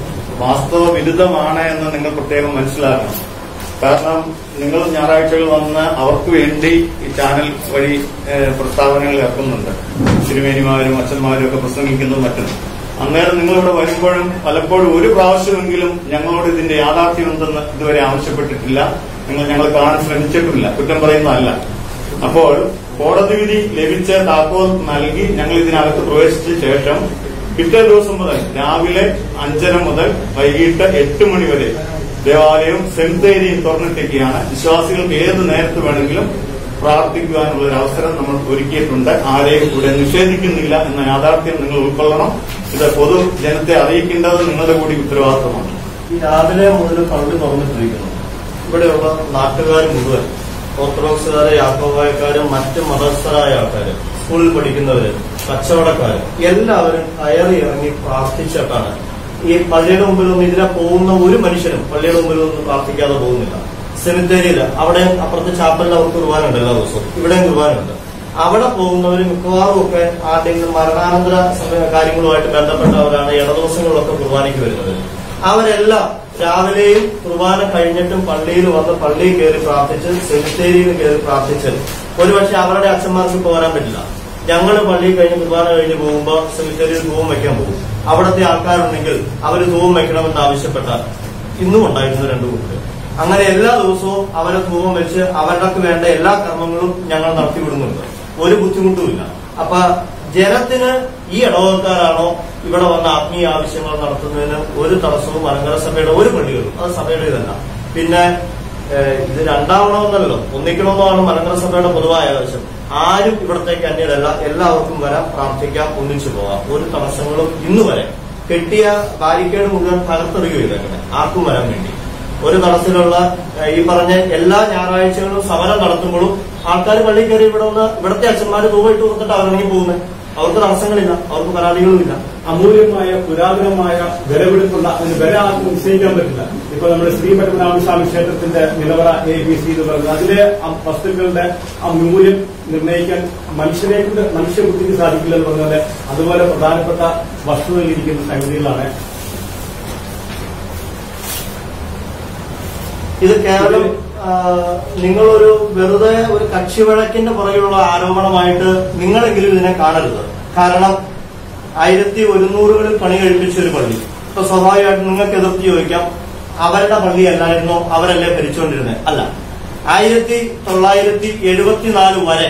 വാസ്തവ വിരുദ്ധമാണ് എന്ന് നിങ്ങൾ പ്രത്യേകം മനസ്സിലാക്കണം കാരണം നിങ്ങൾ ഞായറാഴ്ചകൾ വന്ന് അവർക്ക് വേണ്ടി ഈ ചാനൽ വഴി ഏഹ്, പ്രസ്താവനകൾ ഇറക്കുന്നുണ്ട് തിരുമേനിമാരും അച്ഛന്മാരും ഒക്കെ പ്രസംഗിക്കുന്നതും മറ്റും അന്നേരം നിങ്ങളിവിടെ വരുമ്പോഴും പലപ്പോഴും ഒരു പ്രാവശ്യമെങ്കിലും ഞങ്ങളോട് ഇതിന്റെ യാഥാർത്ഥ്യം എന്തെന്ന് ഇതുവരെ ആവശ്യപ്പെട്ടിട്ടില്ല നിങ്ങൾ ഞങ്ങൾ കാണാൻ ശ്രമിച്ചിട്ടുമില്ല കുറ്റം പറയുന്നതല്ല അപ്പോൾ കോടതി വിധി ലഭിച്ച താക്കോൽ നൽകി ഞങ്ങൾ ഇതിനകത്ത് പ്രവേശിച്ച ശേഷം പിറ്റേ ദിവസം മുതൽ രാവിലെ അഞ്ചര മുതൽ വൈകിട്ട് എട്ട് മണി വരെ ദേവാലയവും സെമിത്തേരിയും തുറന്നിട്ടൊക്കെയാണ് വിശ്വാസികൾക്ക് ഏത് നേരത്ത് വേണമെങ്കിലും പ്രാർത്ഥിക്കുവാനുള്ള ഒരു അവസരം നമ്മൾ ഒരുക്കിയിട്ടുണ്ട് ആരെയും ഇവിടെ നിഷേധിക്കുന്നില്ല എന്ന യാഥാർത്ഥ്യം നിങ്ങൾ ഉൾക്കൊള്ളണം ഇത് പൊതു ജനത്തെ അറിയിക്കേണ്ടത് നിങ്ങളുടെ കൂടി ഉത്തരവാദിത്തമാണ് ഈ രാവിലെ മുതൽ പള്ളി തുറന്നിട്ടിരിക്കുന്നു ഇവിടെയുള്ള നാട്ടുകാർ മുഴുവൻ ഓർത്തഡോക്സുകാര് യാക്കോബായക്കാരും മറ്റ് മതസ്ഥരായ ആൾക്കാര് സ്കൂളിൽ പഠിക്കുന്നവര് കച്ചവടക്കാര് എല്ലാവരും കയറി ഇറങ്ങി പ്രാർത്ഥിച്ചിട്ടാണ് ഈ പള്ളിയുടെ മുമ്പിലൊന്നും ഇതിനെ പോകുന്ന ഒരു മനുഷ്യനും പള്ളിയുടെ മുമ്പിലൊന്നും പ്രാർത്ഥിക്കാതെ പോകുന്നില്ല സെമിത്തേരിയില് അവിടെ അപ്പുറത്തെ ചാപ്പലിൽ അവർക്ക് കുർബാനുണ്ട് എല്ലാ ദിവസവും ഇവിടെയും കുർബാനുണ്ട് അവിടെ പോകുന്നവർ മിക്കവാറും ഒക്കെ ആരുടെങ്കിലും മരണാനന്തര സമയ- കാര്യങ്ങളുമായിട്ട് ബന്ധപ്പെട്ടവരാണ് ഇടദിവസങ്ങളിലൊക്കെ കുർബാനയ്ക്ക് വരുന്നത് അവരെല്ലാം രാവിലെയും കുർബാന കഴിഞ്ഞിട്ടും പള്ളിയിൽ വന്ന് പള്ളിയിൽ കയറി പ്രാർത്ഥിച്ച് സെമിത്തേരിയിൽ കയറി പ്രാർത്ഥിച്ച് ഒരുപക്ഷെ അവരുടെ അച്ഛന്മാർക്ക് പോരാൻ പറ്റില്ല ഞങ്ങൾ പള്ളിയിൽ കഴിഞ്ഞ് കുർബാന കഴിഞ്ഞ് പോകുമ്പോൾ സെമിത്തേരിയിൽ ധൂവം വെക്കാൻ പോകും അവിടുത്തെ ആൾക്കാരുണ്ടെങ്കിൽ അവർ ധൂവം വെക്കണമെന്ന് ആവശ്യപ്പെട്ടാൽ ഇന്നും ഉണ്ടായിരുന്നു രണ്ടു കൂട്ടർ അങ്ങനെ എല്ലാ ദിവസവും അവരെ ധൂപം വെച്ച് അവർക്ക് വേണ്ട എല്ലാ കർമ്മങ്ങളും ഞങ്ങൾ നടത്തിവിടുന്നുണ്ട് ഒരു ബുദ്ധിമുട്ടുമില്ല അപ്പൊ ജനത്തിന് ഈ ഇടവകക്കാരാണോ ഇവിടെ വന്ന ആത്മീയ ആവശ്യങ്ങൾ നടത്തുന്നതിന് ഒരു തടസ്സവും മലങ്കര സഭയുടെ ഒരു പള്ളികളും അത് സഭയുടെ ഇതല്ല പിന്നെ ഏഹ്, ഇത് രണ്ടാവണമെന്നല്ലോ ഒന്നിക്കണമെന്നാണ് മലങ്കര സഭയുടെ പൊതുവായ ആവശ്യം ആരും ഇവിടത്തേക്ക് അന്യരല്ല എല്ലാവർക്കും വരാം പ്രാർത്ഥിക്കാം ഒന്നിച്ചു പോകാം ഒരു തടസ്സങ്ങളും ഇന്ന് വരെ കെട്ടിയ ബാരിക്കേഡ് മുഴുവൻ തകർത്തെറിയുകയില്ല അങ്ങനെ ആർക്കും വരാൻ വേണ്ടി ഒരു തടസ്സത്തിലുള്ള ഏഹ്, ഈ പറഞ്ഞ എല്ലാ ഞായറാഴ്ചകളും സമരം നടത്തുമ്പോഴും ആൾക്കാർ പള്ളി കയറി ഇവിടെ വന്ന് ഇവിടുത്തെ അച്ഛന്മാര് തൂവിട്ട് കൊടുത്തിട്ട് അവരിറങ്ങി പോകുന്നത് അവർക്ക് തടസ്സങ്ങളില്ല അവർക്ക് പരാതികളുമില്ല അമൂല്യമായ പുരാതനമായ വിലപിടിപ്പുള്ള അതിന് വില ആർക്കും നിശ്ചയിക്കാൻ പറ്റില്ല ഇപ്പൊ നമ്മുടെ ശ്രീ പത്മനാഭസ്വാമി ക്ഷേത്രത്തിന്റെ നിലവറ എ ബി സി എന്ന് പറയുന്നത് അതിലെ ആ വസ്തുക്കളുടെ ആ മൂല്യം നിർണ്ണയിക്കാൻ മനുഷ്യനെ കൊണ്ട് മനുഷ്യബുദ്ധിക്ക് സാധിക്കില്ല എന്ന് പറഞ്ഞാല് അതുപോലെ പ്രധാനപ്പെട്ട വസ്തുതയിലിരിക്കുന്ന സംഗതികളാണ് ഇത് കേവലം ആ, നിങ്ങളൊരു വെറുതെ ഒരു കക്ഷി വഴക്കിന്റെ പുറകിലുള്ള ആരോപണമായിട്ട് നിങ്ങളെങ്കിലും ഇതിനെ കാണരുത് കാരണം ആയിരത്തി ഒരുന്നൂറുകളിൽ പണി കഴിപ്പിച്ച ഒരു പള്ളി ഇപ്പൊ സ്വാഭാവികമായിട്ടും നിങ്ങൾക്ക് എതിർത്ത് ചോദിക്കാം അവരുടെ പള്ളി അല്ലായിരുന്നോ അവരല്ലേ ഭരിച്ചുകൊണ്ടിരുന്നത് അല്ല ആയിരത്തി തൊള്ളായിരത്തി എഴുപത്തിനാല് വരെ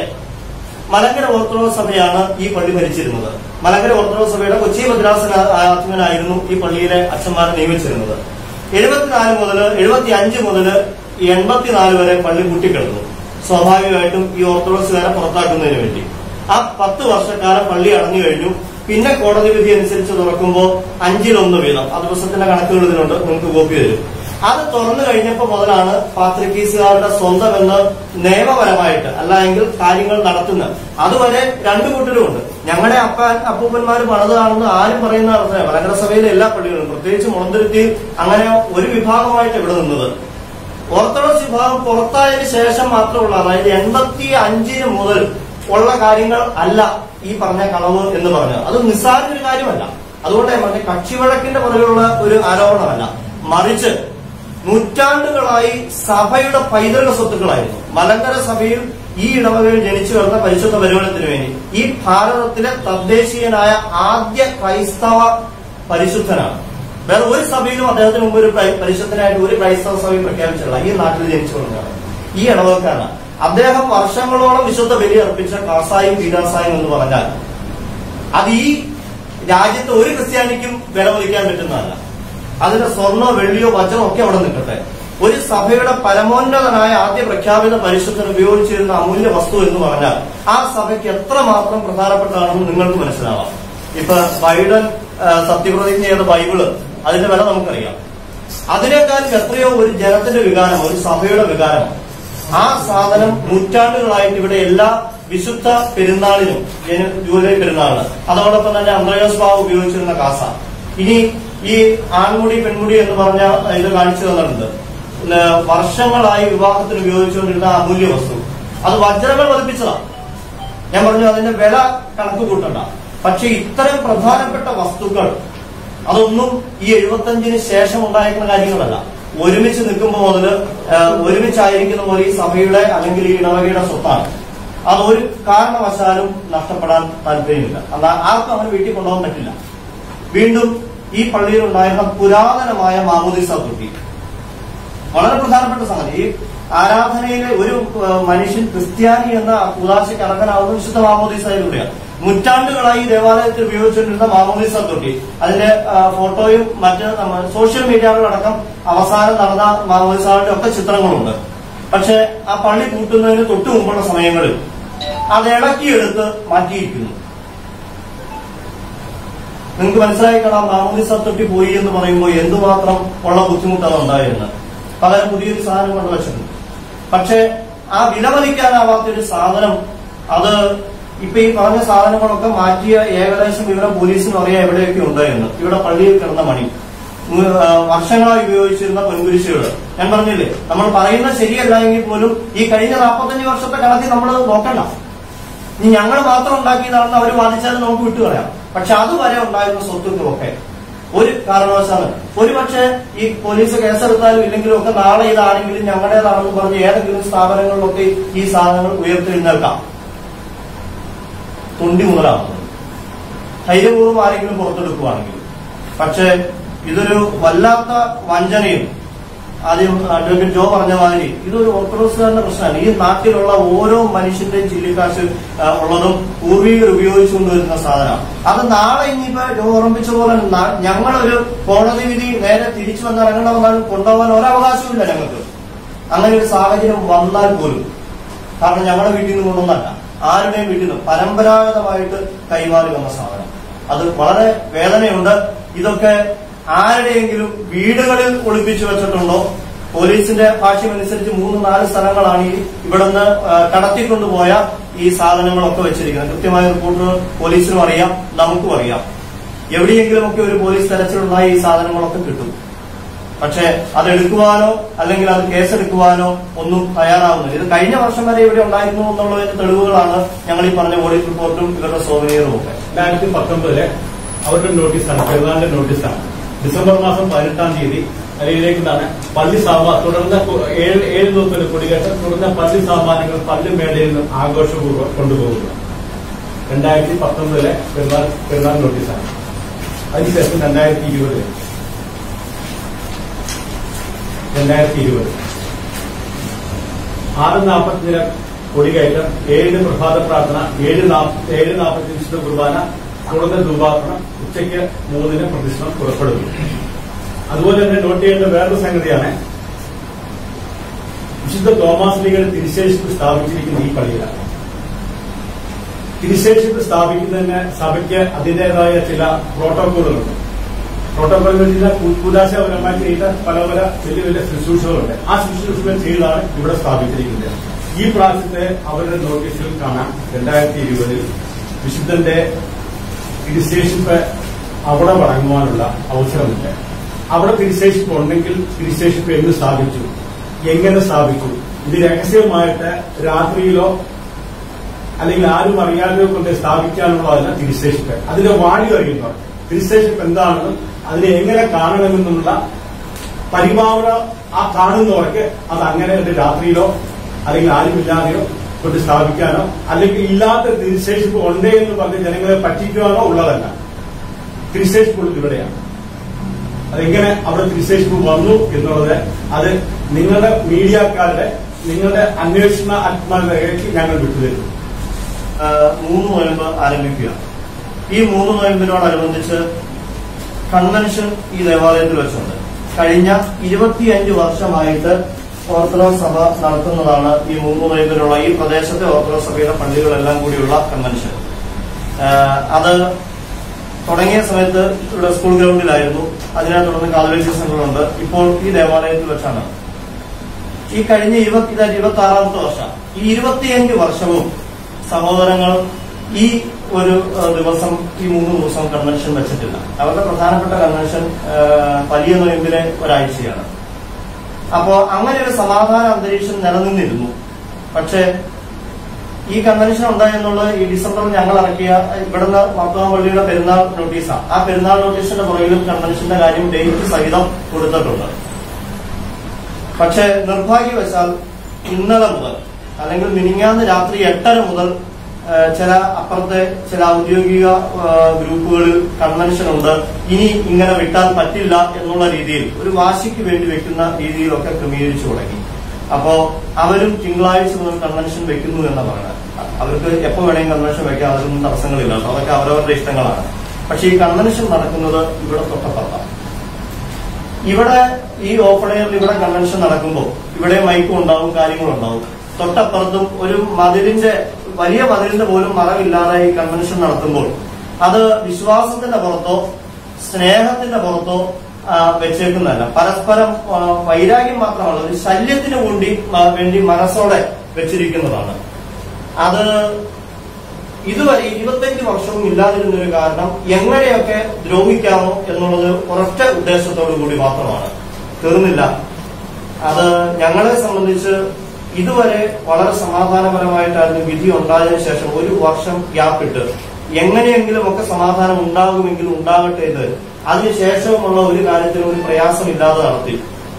മലങ്കര ഓർത്തഡോക്സ് സഭയാണ് ഈ പള്ളി ഭരിച്ചിരുന്നത് മലങ്കര ഓർത്തഡോക്സ് സഭയുടെ കൊച്ചി ഭദ്രാസനാത്മനായിരുന്നു ഈ പള്ളിയിലെ അച്ഛന്മാരെ നിയമിച്ചിരുന്നത് എഴുപത്തിനാല് മുതൽ എഴുപത്തി അഞ്ച് മുതൽ എൺപത്തിനാല് വരെ പള്ളി പൂട്ടിക്കിടന്നു സ്വാഭാവികമായിട്ടും ഈ ഓർത്തഡോക്സുകാരെ പുറത്താക്കുന്നതിന് വേണ്ടി ആ പത്ത് വർഷക്കാലം പള്ളി അടഞ്ഞു കഴിഞ്ഞു പിന്നെ കോടതി വിധി അനുസരിച്ച് തുറക്കുമ്പോൾ അഞ്ചിലൊന്ന് വീതം ആ ദിവസത്തിന്റെ കണക്കുകൾ ഇതിലുണ്ട് നിങ്ങൾക്ക് കോപ്പി തരും അത് തുറന്നു കഴിഞ്ഞപ്പോൾ മുതലാണ് പാത്രിക്കീസുകാരുടെ സ്വന്തം എന്ന് നിയമപരമായിട്ട് അല്ല എങ്കിൽ കാര്യങ്ങൾ നടത്തുന്നത് അതുവരെ രണ്ടു കൂട്ടരുമുണ്ട് ഞങ്ങളുടെ അപ്പ അപ്പൂപ്പന്മാർ പണിതാണെന്ന് ആരും പറയുന്ന അർത്ഥം മലങ്കര സഭയിലെ എല്ലാ പള്ളികളും പ്രത്യേകിച്ച് മുളന്തുരുത്തി അങ്ങനെ ഒരു വിഭാഗമായിട്ട് ഇവിടെ നിന്നത് ഓർത്തഡോക്സ് വിഭാഗം പുറത്തായതിനു ശേഷം മാത്രമുള്ള അതായത് എൺപത്തി അഞ്ചിന് മുതൽ ഉള്ള കാര്യങ്ങൾ അല്ല ഈ പറഞ്ഞ കളവ് എന്ന് പറഞ്ഞത് അത് നിസ്സാര ഒരു കാര്യമല്ല അതുകൊണ്ട് ഞാൻ പറഞ്ഞ കക്ഷി വഴക്കിന്റെ പുറകിലുള്ള ഒരു ആരോപണമല്ല മറിച്ച് നൂറ്റാണ്ടുകളായി സഭയുടെ പൈതൃക സ്വത്തുക്കളായിരുന്നു മലങ്കര സഭയിൽ ഈ ഇടവകയിൽ ജനിച്ചു വരുന്ന പരിശുദ്ധ പരിപാലനത്തിന് വേണ്ടി ഈ ഭാരതത്തിലെ തദ്ദേശീയനായ ആദ്യ ക്രൈസ്തവ പരിശുദ്ധനാണ് വേറെ ഒരു സഭയിലും അദ്ദേഹത്തിന് മുമ്പ് ഒരു ക്രൈ- പരിശുദ്ധനായിട്ട് ഒരു ക്രൈസ്തവ സഭയും പ്രഖ്യാപിച്ചില്ല ഈ നാട്ടിൽ ജനിച്ചു കൊണ്ടാണ് ഈ ഇടവക്കാണ് അദ്ദേഹം വർഷങ്ങളോളം വിശുദ്ധ ബലി അർപ്പിച്ച കാസായും പീഡാസായും എന്ന് പറഞ്ഞാൽ അത് ഈ രാജ്യത്ത് ഒരു ക്രിസ്ത്യാനിക്കും വില മതിക്കാൻ പറ്റുന്നതല്ല അതിന്റെ സ്വർണ്ണോ വെള്ളിയോ വജ്രമോ ഒക്കെ അവിടെ നിൽക്കട്ടെ ഒരു സഭയുടെ പരമോന്നതനായ ആദ്യ പ്രഖ്യാപിത പരിശുദ്ധൻ ഉപയോഗിച്ചിരുന്ന അമൂല്യ വസ്തു എന്ന് പറഞ്ഞാൽ ആ സഭയ്ക്ക് എത്രമാത്രം പ്രധാനപ്പെട്ടതാണെന്ന് നിങ്ങൾക്ക് മനസ്സിലാവാം ഇപ്പൊ ബൈഡൻ ആ, സത്യപ്രതിജ്ഞ ചെയ്ത ബൈബിള് അതിന്റെ വില നമുക്കറിയാം അതിനേക്കാളും എത്രയോ ഒരു ജനത്തിന്റെ വികാരം ഒരു സഭയുടെ വികാരം ആ സാധനം നൂറ്റാണ്ടുകളായിട്ട് ഇവിടെ എല്ലാ വിശുദ്ധ പെരുന്നാളിനും ജന- ജൂലൈ പെരുന്നാളിന് അതോടൊപ്പം തന്നെ അന്ത്രയോസ് ബാബു ഉപയോഗിച്ചിരുന്ന കാസ ഇനി ഈ ആൺമുടി പെൺമുടി എന്ന് പറഞ്ഞ ഇത് കാണിച്ചു തന്നിട്ടുണ്ട് പിന്നെ വർഷങ്ങളായി വിവാഹത്തിന് ഉപയോഗിച്ചുകൊണ്ടിരുന്ന അമൂല്യ വസ്തു അത് വജ്രങ്ങൾ പതിപ്പിച്ചതാണ് ഞാൻ പറഞ്ഞു അതിന്റെ വില കണക്ക് കൂട്ടണ്ട പക്ഷെ ഇത്തരം പ്രധാനപ്പെട്ട വസ്തുക്കൾ അതൊന്നും ഈ എഴുപത്തഞ്ചിന് ശേഷം ഉണ്ടായിരിക്കുന്ന കാര്യങ്ങളല്ല ഒരുമിച്ച് നിൽക്കുമ്പോൾ മുതൽ ഒരുമിച്ചായിരിക്കുന്ന പോലെ ഈ സഭയുടെ അല്ലെങ്കിൽ ഈ ഇടവകയുടെ സ്വത്താണ് അതൊരു കാരണവശാലും നഷ്ടപ്പെടാൻ താല്പര്യമില്ല അല്ല ആർക്കും അവന് വീട്ടിൽ കൊണ്ടുപോകാൻ പറ്റില്ല വീണ്ടും ഈ പള്ളിയിൽ ഉണ്ടായിരുന്ന പുരാതനമായ മാമോദിസ തൊട്ടി വളരെ പ്രധാനപ്പെട്ട സംഗതി ഈ ആരാധനയിലെ ഒരു ആ, മനുഷ്യൻ ക്രിസ്ത്യാനി എന്ന ഉദാശയ്ക്ക് അർഹനാവുന്ന വിശുദ്ധ മാമോദീസയിലൂടെയാണ് നൂറ്റാണ്ടുകളായി ഈ ദേവാലയത്തിൽ ഉപയോഗിച്ചുകൊണ്ടിരുന്ന മാമോദീസ തൊട്ടി അതിന്റെ ആ, ഫോട്ടോയും മറ്റ് നമ്മ സോഷ്യൽ മീഡിയകളടക്കം അവസാനം നടന്ന മാമോദീസകളുടെ ഒക്കെ ചിത്രങ്ങളുണ്ട് പക്ഷെ ആ പള്ളി കൂട്ടുന്നതിന് തൊട്ടു മുമ്പുള്ള സമയങ്ങളിൽ അത് ഇളക്കിയെടുത്ത് മാറ്റിയിരിക്കുന്നു നിങ്ങൾക്ക് മനസ്സിലായി കാണാം മാമോദിസ തൊട്ടി പോയി എന്ന് പറയുമ്പോൾ എന്തുമാത്രം ഉള്ള ബുദ്ധിമുട്ടാണ് ഉണ്ടായിരുന്നത് പകരം പുതിയൊരു സാധനം കൊണ്ട് വെച്ചിട്ടുണ്ട് പക്ഷെ ആ വിലമതിക്കാനാവാത്ത ഒരു സാധനം അത് ഇപ്പൊ ഈ പറഞ്ഞ സാധനങ്ങളൊക്കെ മാറ്റിയ ഏകദേശം ഇവിടെ പോലീസിന് അറിയാം എവിടെയൊക്കെ ഉണ്ടായിരുന്നു ഇവിടെ പള്ളിയിൽ കിടന്ന മണി ഉം, ആ, വർഷങ്ങളായി ഉപയോഗിച്ചിരുന്ന പൊൻകുരിശുകൾ ഞാൻ പറഞ്ഞില്ലേ നമ്മൾ പറയുന്നത് ശരിയല്ല എങ്കിൽ പോലും ഈ കഴിഞ്ഞ നാൽപ്പത്തഞ്ച് വർഷത്തെ കണക്കിൽ നമ്മൾ നോക്കണ്ട ഇനി ഞങ്ങൾ മാത്രം ഉണ്ടാക്കിയതാണെന്ന് അവർ വാദിച്ചാൽ നമുക്ക് വിട്ടുകളയാം പക്ഷെ അതുവരെ ഉണ്ടായിരുന്ന സ്വത്തുക്കളൊക്കെ ഒരു കാരണവശാലും ഒരുപക്ഷെ ഈ പോലീസ് കേസെടുത്താലും ഇല്ലെങ്കിലും ഒക്കെ നാളെ ഇതാണെങ്കിലും ഞങ്ങളുടേതാണെന്ന് പറഞ്ഞ് ഏതെങ്കിലും സ്ഥാപനങ്ങളിലൊക്കെ ഈ സാധനങ്ങൾ ഉയർത്തെഴുന്നേൽക്കാം തൊണ്ടി മുതലാകുന്നത് ധൈര്യപൂർവ്വം ആരെങ്കിലും പുറത്തെടുക്കുവാണെങ്കിൽ പക്ഷെ ഇതൊരു വല്ലാത്ത വഞ്ചനയും ആദ്യം അഡ്വക്കേറ്റ് ജോ പറഞ്ഞ മാതിരി ഇതൊരു ഓർത്തഡോക്സുകാരുടെ പ്രശ്നമാണ് ഈ നാട്ടിലുള്ള ഓരോ മനുഷ്യന്റെയും ചില്ലിക്കാശ് ആ, ഉള്ളതും പൂർവികർ ഉപയോഗിച്ചുകൊണ്ടുവരുന്ന സാധനമാണ് അത് നാളെ ഇനിയിപ്പോ ജോ ഓർമ്മിച്ച പോലെ ന- ഞങ്ങളൊരു കോടതി വിധി നേരെ തിരിച്ചു വന്ന് ഇറങ്ങേണ്ട വന്നാൽ കൊണ്ടുപോകാൻ ഒരവകാശമില്ല ഞങ്ങൾക്ക് അങ്ങനെ ഒരു സാഹചര്യം വന്നാൽ പോലും കാരണം ഞങ്ങളുടെ വീട്ടിൽ നിന്ന് കൊണ്ടൊന്നല്ല ആരുടെയും വീട്ടിൽ നിന്ന് പരമ്പരാഗതമായിട്ട് കൈമാറി വന്ന സാധനം അത് വളരെ വേദനയുണ്ട് ഇതൊക്കെ ആരുടെയെങ്കിലും വീടുകളിൽ ഒളിപ്പിച്ചു വെച്ചിട്ടുണ്ടോ പോലീസിന്റെ ഭാഷ്യമനുസരിച്ച് മൂന്ന് നാല് സ്ഥലങ്ങളാണ് ഈ ഇവിടുന്ന് ആ, കടത്തിക്കൊണ്ടുപോയ ഈ സാധനങ്ങളൊക്കെ വെച്ചിരിക്കുന്നത് കൃത്യമായ റിപ്പോർട്ട് പോലീസിനും അറിയാം നമുക്കും അറിയാം എവിടെയെങ്കിലും ഒക്കെ ഒരു പോലീസ് തെരച്ചിലുണ്ടായ ഈ സാധനങ്ങളൊക്കെ കിട്ടും പക്ഷെ അത് എടുക്കുവാനോ അല്ലെങ്കിൽ അത് കേസെടുക്കുവാനോ ഒന്നും തയ്യാറാവുന്നില്ല ഇത് കഴിഞ്ഞ വർഷം വരെ ഇവിടെ ഉണ്ടായിരുന്നു എന്നുള്ളതിന്റെ തെളിവുകളാണ് ഞങ്ങൾ ഈ പറഞ്ഞ ഓഡിറ്റ് റിപ്പോർട്ടും ഇവരുടെ സോവനിയറും ഒക്കെ രണ്ടായിരത്തി പത്തൊമ്പതിലെ അവരുടെ നോട്ടീസാണ് പെരുന്നാളിന്റെ നോട്ടീസാണ് ഡിസംബർ മാസം പതിനെട്ടാം തീയതി അരയിലേക്കാണ് പള്ളി സാമാ തുടർന്ന് കു- ഏഴ് ഏഴ് ദിവസത്തിന് കുടികേറ്റം തുടർന്ന് പള്ളി സാമാനങ്ങൾ പള്ളി മേടയിൽ നിന്ന് ആഘോഷപൂർവ്വം കൊണ്ടുപോകുക രണ്ടായിരത്തി പത്തൊമ്പതിലെ പെരുന്നാൾ പെരുന്നാൾ നോട്ടീസാണ് അതിനുശേഷം രണ്ടായിരത്തി ഇരുപതിൽ രണ്ടായിരത്തി ഇരുപത് ആറ് നാൽപ്പത്തിന് കൊടികയറ്റം ഏഴ് പ്രഭാത പ്രാർത്ഥന ഏഴ് നാപ്പ- ഏഴ് നാൽപ്പത്തി വിശുദ്ധ കുർബാന തുടർന്ന് ദുബാർപ്പണം ഉച്ചയ്ക്ക് മൂന്നിന് പ്രതിഷ്ഠം പുറപ്പെടുന്നു അതുപോലെ തന്നെ നോട്ട് ചെയ്യേണ്ട വേറൊരു സംഗതിയാണ് വിശുദ്ധ തോമാസ് ലീഗയുടെ തിരുശേഷിപ്പ് സ്ഥാപിച്ചിരിക്കുന്ന ഈ പള്ളിയിലാണ് തിരുശേഷിപ്പ് സ്ഥാപിക്കുന്നതിന് സഭയ്ക്ക് അതിന്റേതായ ചില പ്രോട്ടോക്കോളുകളുണ്ട് പ്രോട്ടോകോൾ എന്ന് വെച്ചാൽ കൂതാശപരമായി ചെയ്ത പല പല വലിയ വലിയ ശുശ്രൂഷകളുണ്ട് ആ ശുശ്രൂഷകൾ ചെയ്താണ് ഇവിടെ സ്ഥാപിച്ചിരിക്കുന്നത് ഈ പ്രാവശ്യത്തെ അവരുടെ നോട്ടീസിൽ കാണാം രണ്ടായിരത്തി ഇരുപതിൽ വിശുദ്ധന്റെ തിരുശേഷിപ്പ് അവിടെ വഴങ്ങുവാനുള്ള അവസരമില്ല അവിടെ തിരുശേഷിപ്പ് ഉണ്ടെങ്കിൽ തിരുശേഷിപ്പ് എന്ന് സ്ഥാപിച്ചു എങ്ങനെ സ്ഥാപിച്ചു ഇത് രഹസ്യമായിട്ട് രാത്രിയിലോ അല്ലെങ്കിൽ ആരും അറിയാതെ കൊണ്ട് സ്ഥാപിക്കാനുള്ളതല്ല തിരുശേഷിപ്പ് അതിന്റെ വാണി അറിയുന്നവർ തിരുശേഷിപ്പ് എന്താണെന്നും അതിനെ എങ്ങനെ കാണണമെന്നുള്ള പരിഭാവന ആ കാണുന്നവർക്ക് അത് അങ്ങനെ ഒരു രാത്രിയിലോ അല്ലെങ്കിൽ ആരുമില്ലാതെയോ കൊണ്ട് സ്ഥാപിക്കാനോ അല്ലെങ്കിൽ ഇല്ലാത്ത തിരുശേഷിപ്പ് ഉണ്ടേ എന്ന് പറഞ്ഞ് ജനങ്ങളെ പറ്റിക്കുവാനോ ഉള്ളതല്ല തിരുശേഷിപ്പുള്ളത് ഇവിടെയാണ് അതെങ്ങനെ അവിടെ തിരുശേഷിപ്പ് വന്നു എന്നുള്ളത് അത് നിങ്ങളുടെ മീഡിയക്കാരുടെ നിങ്ങളുടെ അന്വേഷണ ആത്മാവിലേക്ക് ഞങ്ങൾ വിട്ടുതരുന്നു ആ, മൂന്ന് നോയമ്പ് ആരംഭിക്കുക ഈ മൂന്ന് നോയമ്പിനോടനുബന്ധിച്ച് കൺവെൻഷൻ ഈ ദേവാലയത്തിൽ വെച്ചുണ്ട് കഴിഞ്ഞ ഇരുപത്തിയഞ്ച് വർഷമായിട്ട് ഓർത്തഡോക്സ് സഭ നടത്തുന്നതാണ് ഈ മൂന്ന് നോയമ്പിനുള്ള ഈ പ്രദേശത്തെ ഓർത്തഡോക്സ് സഭയുടെ പള്ളികളെല്ലാം കൂടിയുള്ള കൺവെൻഷൻ ആ, അത് തുടങ്ങിയ സമയത്ത് ഇവിടെ സ്കൂൾ ഗ്രൗണ്ടിലായിരുന്നു അതിനെ തുടർന്ന് കാതോലിക്ക സംഘങ്ങളുണ്ട് ഇപ്പോൾ ഈ ദേവാലയത്തിൽ വെച്ചാണ് ഈ കഴിഞ്ഞ ഇരുപത്തി ഇത് ഇരുപത്തി ആറാമത്തെ വർഷം ഈ ഇരുപത്തിയഞ്ച് വർഷവും സഹോദരങ്ങൾ ഈ ഒരു ഏഹ്, ദിവസം ഈ മൂന്ന് ദിവസം കൺവെൻഷൻ വെച്ചിട്ടില്ല അവരുടെ പ്രധാനപ്പെട്ട കൺവെൻഷൻ ഏഹ്, വലിയ നോയമ്പിലെ ഒരാഴ്ചയാണ് അപ്പോ അങ്ങനെ ഒരു സമാധാന അന്തരീക്ഷം നിലനിന്നിരുന്നു പക്ഷേ ഈ കൺവെൻഷൻ ഉണ്ടായെന്നുള്ളത് ഈ ഡിസംബറിൽ ഞങ്ങൾ ഇറക്കിയ ഇവിടുന്ന് മർത്തോമ പള്ളിയുടെ പെരുന്നാൾ നോട്ടീസാണ് ആ പെരുന്നാൾ നോട്ടീസിന്റെ പുറകിലും കൺവെൻഷന്റെ കാര്യം ഡേറ്റ് സഹിതം കൊടുത്തിട്ടുണ്ട് പക്ഷേ നിർഭാഗ്യവശാൽ ഇന്നലെ മുതൽ അല്ലെങ്കിൽ മിനിങ്ങാന്ന് രാത്രി എട്ടര മുതൽ ആ, ചില അപ്പുറത്തെ ചില ഔദ്യോഗിക ആ, ഗ്രൂപ്പുകളിൽ കൺവെൻഷൻ ഉണ്ട് ഇനി ഇങ്ങനെ വിട്ടാൽ പറ്റില്ല എന്നുള്ള രീതിയിൽ ഒരു വാശിക്ക് വേണ്ടി വെക്കുന്ന രീതിയിലൊക്കെ ക്രമീകരിച്ചു തുടങ്ങി അപ്പോ അവരും തിങ്കളാഴ്ച മുതൽ കൺവെൻഷൻ വെക്കുന്നു എന്ന് പറയുന്നത് അവർക്ക് എപ്പോ വേണമെങ്കിൽ കൺവെൻഷൻ വെക്കാം അതിലൊന്നും തടസ്സങ്ങളില്ല കേട്ടോ. അതൊക്കെ അവരവരുടെ ഇഷ്ടങ്ങളാണ് പക്ഷേ ഈ കൺവെൻഷൻ നടക്കുന്നത് ഇവിടെ തൊട്ടപ്പുറത്താണ് ഇവിടെ ഈ ഓപ്പൺ എയറിൽ ഇവിടെ കൺവെൻഷൻ നടക്കുമ്പോൾ ഇവിടെ മൈക്കും ഉണ്ടാവും കാര്യങ്ങളും ഉണ്ടാവും തൊട്ടപ്പുറത്തും ഒരു മതിലിന്റെ വലിയ മതിലിന്റെ പോലും മറവില്ലാതെ ഈ കൺവെൻഷൻ നടത്തുമ്പോൾ അത് വിശ്വാസത്തിന്റെ പുറത്തോ സ്നേഹത്തിന്റെ പുറത്തോ ആ, വെച്ചേക്കുന്നതല്ല പരസ്പരം ആ, വൈരാഗ്യം മാത്രമല്ല ഒരു ശല്യത്തിന് വേണ്ടി ആ, വേണ്ടി മനസ്സോടെ വെച്ചിരിക്കുന്നതാണ് അത് ഇതുവരെ ഇരുപത്തഞ്ച് വർഷവും ഇല്ലാതിരുന്ന ഒരു കാരണം എങ്ങനെയൊക്കെ ദ്രോഹിക്കാമോ എന്നുള്ളത് ഒരൊറ്റ ഉദ്ദേശത്തോടു കൂടി മാത്രമാണ് തീർന്നില്ല അത് ഞങ്ങളെ സംബന്ധിച്ച് ഇതുവരെ വളരെ സമാധാനപരമായിട്ടായിരുന്നു വിധി ഉണ്ടായതിനു ശേഷം ഒരു വർഷം ഗ്യാപ്പിട്ട് എങ്ങനെയെങ്കിലും ഒക്കെ സമാധാനം ഉണ്ടാകുമെങ്കിലും ഉണ്ടാകട്ടെ എന്ന് അതിനുശേഷമുള്ള ഒരു കാര്യത്തിലും ഒരു പ്രയാസമില്ലാതെ നടത്തി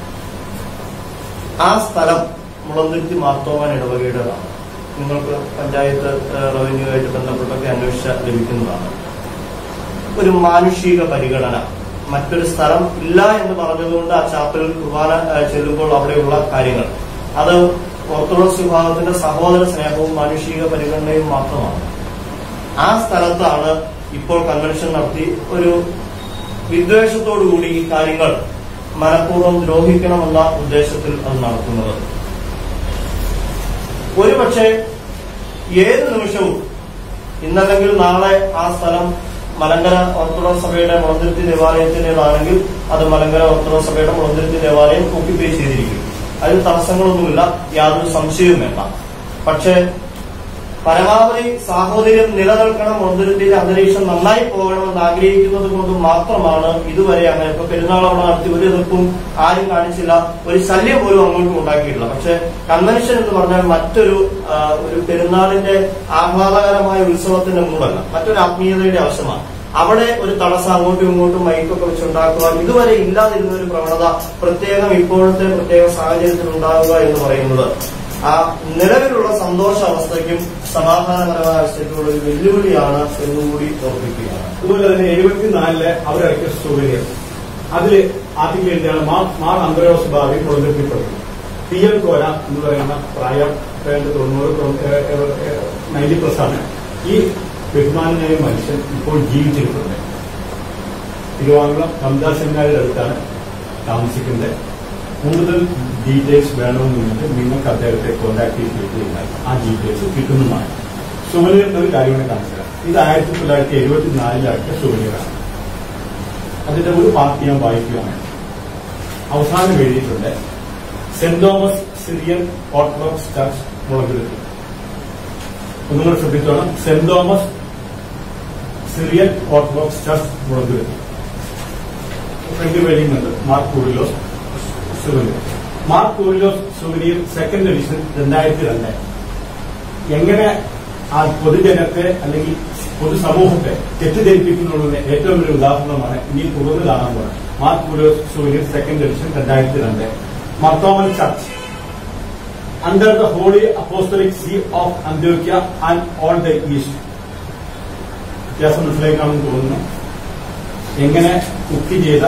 ആ സ്ഥലം മുളന്തുരുത്തി മാർത്തോമാൻ ഇടവകയുടേതാണ് നിങ്ങൾക്ക് പഞ്ചായത്ത് ഏഹ്, റവന്യൂ ആയിട്ട് ബന്ധപ്പെട്ടൊക്കെ അന്വേഷിച്ച ലഭിക്കുന്നതാണ് ഒരു മാനുഷിക പരിഗണന മറ്റൊരു സ്ഥലം ഇല്ല എന്ന് പറഞ്ഞതുകൊണ്ട് ആ ചാപ്പലിൽ കുർബാന ആ, ചെല്ലുമ്പോൾ അവിടെയുള്ള കാര്യങ്ങൾ അത് ഓർത്തഡോക്സ് വിഭാഗത്തിന്റെ സഹോദര സ്നേഹവും മാനുഷിക പരിഗണനയും മാത്രമാണ് ആ സ്ഥലത്താണ് ഇപ്പോൾ കൺവെൻഷൻ നടത്തി ഒരു വിദ്വേഷത്തോടുകൂടി ഈ കാര്യങ്ങൾ മനഃപൂർവ്വം ദ്രോഹിക്കണമെന്ന ഉദ്ദേശത്തിൽ അത് നടത്തുന്നത് ഒരുപക്ഷെ ഏത് നിമിഷവും ഇന്നല്ലെങ്കിൽ നാളെ ആ സ്ഥലം മലങ്കര ഓർത്തഡോക്സ് സഭയുടെ മുളന്തിരുത്തി ദേവാലയത്തിൻ്റെതാണെങ്കിൽ അത് മലങ്കര ഓർത്തഡോക്സ് സഭയുടെ മുളന്തിരുത്തി ദേവാലയം ഓക്യുപ്പൈ ചെയ്തിരിക്കും അതിൽ തടസ്സങ്ങളൊന്നുമില്ല യാതൊരു സംശയവും വേണ്ട പക്ഷേ പരമാവധി സാഹോദര്യം നിലനിൽക്കണം മുളന്തിരുത്തിയിലെ അന്തരീക്ഷം നന്നായി പോകണമെന്ന് ആഗ്രഹിക്കുന്നത് കൊണ്ട് മാത്രമാണ് ഇതുവരെ അങ്ങനെ ഇപ്പൊ പെരുന്നാൾ അവിടെ നടത്തി ഒരു എതിർപ്പും ആരും കാണിച്ചില്ല ഒരു ശല്യം പോലും അങ്ങോട്ടും ഉണ്ടാക്കിയിട്ടില്ല പക്ഷെ കൺവെൻഷൻ എന്ന് പറഞ്ഞാൽ മറ്റൊരു ആ, ഒരു പെരുന്നാളിന്റെ ആഹ്ലാദകരമായ ഉത്സവത്തിന്റെ മൂടല്ല മറ്റൊരു ആത്മീയതയുടെ ആവശ്യമാണ് അവിടെ ഒരു തടസ്സം അങ്ങോട്ടും ഇങ്ങോട്ടും മൈക്കൊക്കെ വെച്ചുണ്ടാക്കുക ഇതുവരെ ഇല്ലാതിരുന്ന ഒരു പ്രവണത പ്രത്യേകം ഇപ്പോഴത്തെ പ്രത്യേക സാഹചര്യത്തിൽ ഉണ്ടാവുക എന്ന് പറയുന്നത് ആ നിലവിലുള്ള സന്തോഷാവസ്ഥയ്ക്കും സമാധാനപരമായ അവസ്ഥയ്ക്കുള്ള ഒരു വെല്ലുവിളിയാണ് എന്നുകൂടി ഓർമ്മിക്കുകയാണ് അതുപോലെ തന്നെ എഴുപത്തിനാലില് അവരിറക്കിയ സൗകര്യം അതില് ആദ്യം എഴുതിയാണ് മാർ മാർ അന്തരോസ് ഭാവി പുറത്തെത്തിപ്പെടുന്നു പി എൽ കോര എന്ന് പറയുന്ന പ്രായം ഏതാണ്ട് തൊണ്ണൂറ് നയൻറ്റി പ്ലസ് ആണ് ഈ ബഹുമാനായ മനുഷ്യൻ ഇപ്പോൾ ജീവിച്ചിരിക്കുന്നത് തിരുവാങ്കുളം കമതാ സെമിനാരിയുടെ അടുത്താണ് താമസിക്കുന്നത് കൂടുതൽ ഡീറ്റെയിൽസ് വേണമെന്നുണ്ടെങ്കിൽ നിങ്ങൾക്ക് അദ്ദേഹത്തെ കോൺടാക്ട് ചെയ്ത് കഴിഞ്ഞാൽ ആ ഡീറ്റെയിൽസ് കിട്ടുന്നതാണ് സുവനീറിന്റെ ഒരു കാര്യം കൂടെ കാണിച്ചു തരാം ഇത് ആയിരത്തി തൊള്ളായിരത്തി എഴുപത്തിനാലിലാക്കിയ സുവനീറാണ് അതിന്റെ ഒരു പാർട്ടി ഞാൻ വായിക്കുകയാണ് അവസാനം എഴുതിയിട്ടുണ്ട് saint Thomas Syrian Orthodox church മുളകെടുത്തു ഒന്നുകൂടെ ശ്രദ്ധിച്ചോണം saint Thomas Syrian Orthodox church മുളകെടുത്തു ഫ്രണ്ട് വെളിയുന്നുണ്ട് Mar Kurilos souvenir Mar Kurilos souvenir second edition രണ്ടായിരത്തി രണ്ട് എങ്ങനെ ആ പൊതുജനത്തെ അല്ലെങ്കിൽ പൊതുസമൂഹത്തെ തെറ്റിദ്ധരിപ്പിക്കുന്നുള്ളതിന് ഏറ്റവും വലിയ ഉദാഹരണമാണ് ഇനി തുടർന്ന് കാണാൻ പോകുന്നത് Mar Kurilos souvenir second edition രണ്ടായിരത്തി രണ്ട് Marthoman church under the holy apostolic see of അന്ത്യോക്യ ആൻഡ് ഓൾ ദ ഈസ്റ്റ് വ്യത്യാസം മനസ്സിലാക്കാണെന്ന് തോന്നുന്നു എങ്ങനെ കുക്കി ചെയ്ത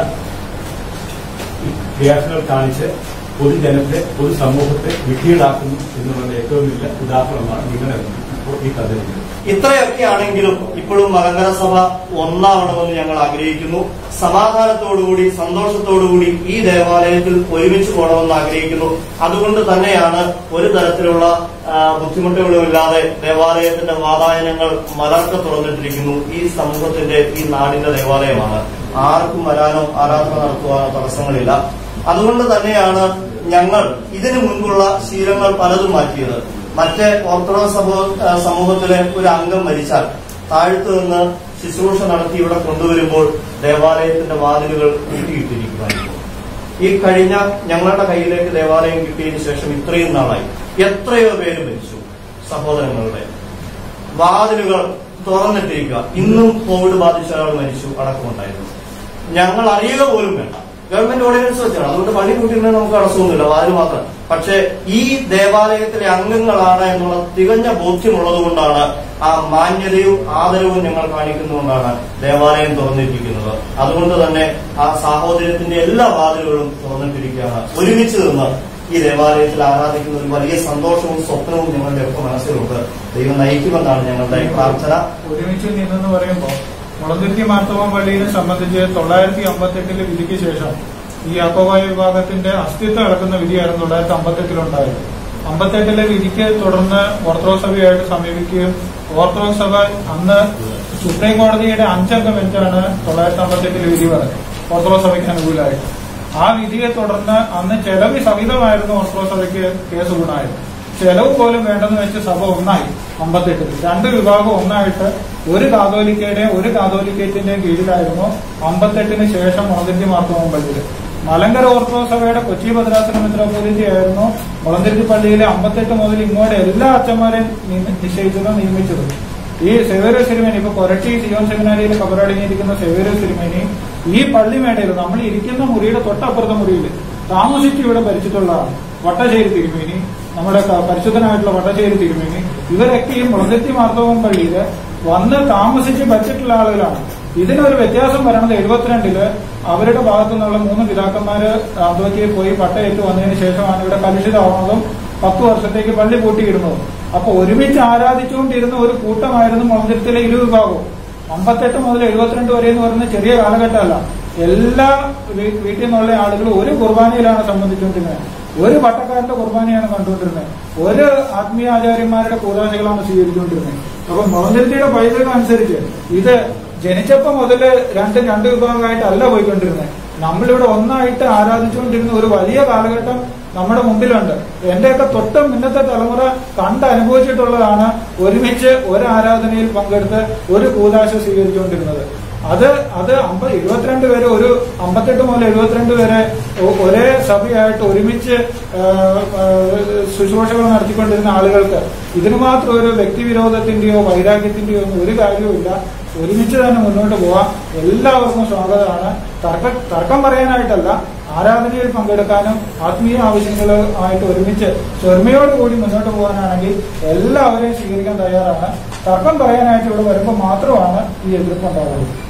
രേഖകൾ കാണിച്ച് പൊതുജനത്തെ പൊതുസമൂഹത്തെ വിട്ടിയിടാക്കുന്നു എന്നുള്ളതിന്റെ ഏറ്റവും വലിയ ഉദാഹരണമാണ് നിങ്ങളുടെ ഇപ്പോൾ ഈ കഥ ഇത്രയൊക്കെ ആണെങ്കിലും ഇപ്പോഴും മലങ്കര സഭ ഒന്നാവണമെന്ന് ഞങ്ങൾ ആഗ്രഹിക്കുന്നു സമാധാനത്തോടുകൂടി സന്തോഷത്തോടുകൂടി ഈ ദേവാലയത്തിൽ ഒരുമിച്ച് പോകണമെന്ന് ആഗ്രഹിക്കുന്നു അതുകൊണ്ട് തന്നെയാണ് ഒരു തരത്തിലുള്ള ആ, ബുദ്ധിമുട്ടുകളുമില്ലാതെ ദേവാലയത്തിന്റെ വാതായനങ്ങൾ മലർക്ക തുറന്നിട്ടിരിക്കുന്നു ഈ സമൂഹത്തിന്റെ ഈ നാടിന്റെ ദേവാലയമാണ് ആർക്കും വരാനോ ആരാധന നടത്തുവാനോ തടസ്സങ്ങളില്ല അതുകൊണ്ട് തന്നെയാണ് ഞങ്ങൾ ഇതിനു മുൻപുള്ള ശീലങ്ങൾ പലതും മാറ്റിയത് മറ്റേ ഓർത്തഡോക്സ് സമൂഹ- ആ, സമൂഹത്തിലെ ഒരു അംഗം മരിച്ചാൽ താഴ്ത്തു നിന്ന് ശുശ്രൂഷ നടത്തി ഇവിടെ കൊണ്ടുവരുമ്പോൾ ദേവാലയത്തിന്റെ വാതിലുകൾ കൂട്ടിയിട്ടിരിക്കുമായിരുന്നു ഈ കഴിഞ്ഞ ഞങ്ങളുടെ കയ്യിലേക്ക് ദേവാലയം കിട്ടിയതിനു ശേഷം ഇത്രയും നാളായി എത്രയോ പേര് മരിച്ചു സഹോദരങ്ങളുടെ വാതിലുകൾ തുറന്നിട്ടിരിക്കുക ഇന്നും കോവിഡ് ബാധിച്ച ഒരാൾ മരിച്ചു അടക്കമുണ്ടായിരുന്നു ഞങ്ങൾ അറിയുക പോലും വേണ്ട ഗവൺമെന്റ് ഓർഡിനൻസ് വെച്ചാണ് അതുകൊണ്ട് പള്ളി കൂട്ടിയിരുന്നത് നമുക്ക് തടസ്സമൊന്നുമില്ല വാതിൽ മാത്രം പക്ഷെ ഈ ദേവാലയത്തിലെ അംഗങ്ങളാണ് എന്നുള്ള തികഞ്ഞ ബോധ്യമുള്ളത് കൊണ്ടാണ് ആ മാന്യതയും ആദരവും ഞങ്ങൾ കാണിക്കുന്നതുകൊണ്ടാണ് ദേവാലയം തുറന്നിരിക്കുന്നത് അതുകൊണ്ട് തന്നെ ആ സാഹോദര്യത്തിന്റെ എല്ലാ വാതിലുകളും തുറന്നിട്ടിരിക്കുകയാണ് ഒരുമിച്ച് നിന്ന് ഈ ദേവാലയത്തിൽ ആരാധിക്കുന്ന ഒരു വലിയ സന്തോഷവും സ്വപ്നവും ഞങ്ങളുടെ ഒക്കെ മനസ്സിലുണ്ട് ദൈവം നയിക്കുമെന്നാണ് ഞങ്ങളുടെ പ്രാർത്ഥന ഒരുമിച്ച് നിന്നെന്ന് പറയുമ്പോൾ മുളന്തുരുത്തി മാർത്തോമം പള്ളിയെ സംബന്ധിച്ച് തൊള്ളായിരത്തി അമ്പത്തെട്ടിലെ വിധിക്ക് ശേഷം ഈ യാക്കോബായ വിഭാഗത്തിന്റെ അസ്തിത്വം ഇളക്കുന്ന വിധിയായിരുന്നു തൊള്ളായിരത്തി അമ്പത്തെട്ടിലുണ്ടായത് അമ്പത്തെട്ടിലെ വിധിക്ക് തുടർന്ന് ഓർത്തഡോക്സ് സഭയായിട്ട് സമീപിക്കുകയും ഓർത്തഡോക്സ് സഭ അന്ന് സുപ്രീം കോടതിയുടെ അഞ്ചംഗ ബെഞ്ചാണ് തൊള്ളായിരത്തി അമ്പത്തെട്ടിലെ വിധി പറഞ്ഞത് ഓർത്തഡോക്സ് സഭയ്ക്ക് അനുകൂലമായിട്ട് ആ വിധിയെ തുടർന്ന് അന്ന് ചെലവ് സഹിതമായിരുന്നു ഓർത്തഡോക്സ് സഭയ്ക്ക് കേസ് ഗുണമായത് ചെലവ് പോലും വേണ്ടെന്ന് വെച്ച് സഭ ഒന്നായി അമ്പത്തെട്ടിൽ രണ്ട് വിഭാഗം ഒന്നായിട്ട് ഒരു കാതോലിക്കയുടെ ഒരു കാതോലിക്കേറ്റിന്റെയും കീഴിലായിരുന്നു അമ്പത്തെട്ടിന് ശേഷം മുളന്തിരുത്തി മാർത്തോമം പള്ളിയിൽ മലങ്കര ഓർത്തഡോക്സ് സഭയുടെ കൊച്ചി ഭദ്രാസന മെത്രോപൊലിറ്റി ആയിരുന്നു മുളന്തിരുത്തി പള്ളിയിലെ അമ്പത്തെട്ട് മുതൽ ഇങ്ങോട്ട് എല്ലാ അച്ഛന്മാരെയും നിയമി- നിശ്ചയിച്ചതും നിയമിച്ചതും ഈ സെവേറിയ സിരിമേനി ഇപ്പൊ കൊരട്ടി സിയോൺ സെമിനാരിയിൽ കബറടങ്ങിയിരിക്കുന്ന സെവേറിയ സിരിമേനി ഈ പള്ളിമേടയിൽ നമ്മൾ ഇരിക്കുന്ന മുറിയുടെ തൊട്ടപ്പുറത്തെ മുറിയിൽ താമസിച്ച് ഇവിടെ ഭരിച്ചിട്ടുള്ളതാണ് വട്ടശ്ശേരി തിരുമേനി നമ്മുടെ ക- പരിശുദ്ധനായിട്ടുള്ള വട്ടശ്ശേരി തിരുമേനി ഇവരൊക്കെ ഈ മുളന്തെത്തി മാർത്തവം പള്ളിയിൽ വന്ന് താമസിച്ച് ഭരിച്ചിട്ടുള്ള ആളുകളാണ് ഇതിനൊരു വ്യത്യാസം വരണത് എഴുപത്തിരണ്ടില് അവരുടെ ഭാഗത്തു നിന്നുള്ള മൂന്ന് പിതാക്കന്മാര് അദ്വൈറ്റിയിൽ പോയി പട്ടയേറ്റ് വന്നതിന് ശേഷമാണ് ഇവിടെ കലുഷിതമാവുന്നതും പത്ത് വർഷത്തേക്ക് പള്ളി പൂട്ടിയിടുന്നതും അപ്പൊ ഒരുമിച്ച് ആരാധിച്ചുകൊണ്ടിരുന്ന ഒരു കൂട്ടമായിരുന്നു മന്ദിരത്തിലെ ഇരു വിഭാഗവും അമ്പത്തെട്ട് മുതൽ എഴുപത്തിരണ്ട് വരെ എന്ന് പറയുന്ന ചെറിയ കാലഘട്ടമല്ല എല്ലാ വീ- വീട്ടിൽ നിന്നുള്ള ആളുകൾ ഒരു കുർബാനയിലാണ് സംബന്ധിച്ചുകൊണ്ടിരുന്നത് ഒരു പട്ടക്കാരന്റെ കുർബാനയാണ് കണ്ടുകൊണ്ടിരുന്നത് ഒരു ആത്മീയ ആചാര്യന്മാരുടെ കൂതാശകളാണ് സ്വീകരിച്ചുകൊണ്ടിരുന്നത് അപ്പൊ മൗന്ദര്യത്തിയുടെ പൈതൃകം അനുസരിച്ച് ഇത് ജനിച്ചപ്പോ മുതല് രണ്ടും രണ്ട് വിഭാഗമായിട്ടല്ല പോയിക്കൊണ്ടിരുന്നത് നമ്മളിവിടെ ഒന്നായിട്ട് ആരാധിച്ചുകൊണ്ടിരുന്ന ഒരു വലിയ കാലഘട്ടം നമ്മുടെ മുമ്പിലുണ്ട് എന്റെയൊക്കെ തൊട്ട് മുന്നത്തെ തലമുറ കണ്ട് അനുഭവിച്ചിട്ടുള്ളതാണ് ഒരുമിച്ച് ഒരു ആരാധനയിൽ പങ്കെടുത്ത് ഒരു കൂതാശ സ്വീകരിച്ചുകൊണ്ടിരുന്നത് അത് അത് അമ്പ എഴുപത്തിരണ്ട് പേര് ഒരു അമ്പത്തെട്ട് മുതൽ എഴുപത്തിരണ്ട് വരെ ഒ- ഒരേ സഭയായിട്ട് ഒരുമിച്ച് ആ, ആ, ശുശ്രൂഷകൾ നടത്തിക്കൊണ്ടിരുന്ന ആളുകൾക്ക് ഇതിന് മാത്രം ഒരു വ്യക്തിവിരോധത്തിന്റെയോ വൈരാഗ്യത്തിന്റെയോ ഒന്നും ഒരു കാര്യവുമില്ല ഒരുമിച്ച് തന്നെ മുന്നോട്ട് പോവാം എല്ലാവർക്കും സ്വാഗതമാണ് തർക്ക തർക്കം പറയാനായിട്ടല്ല ആരാധനയിൽ പങ്കെടുക്കാനും ആത്മീയ ആവശ്യങ്ങളുമായിട്ട് ഒരുമിച്ച് ചെറുമയോടുകൂടി മുന്നോട്ട് പോകാനാണെങ്കിൽ എല്ലാവരെയും സ്വീകരിക്കാൻ തയ്യാറാണ് തർക്കം പറയാനായിട്ട് ഇവിടെ വരുമ്പോൾ മാത്രമാണ് ഈ എതിർപ്പ് ഉണ്ടാവുന്നത്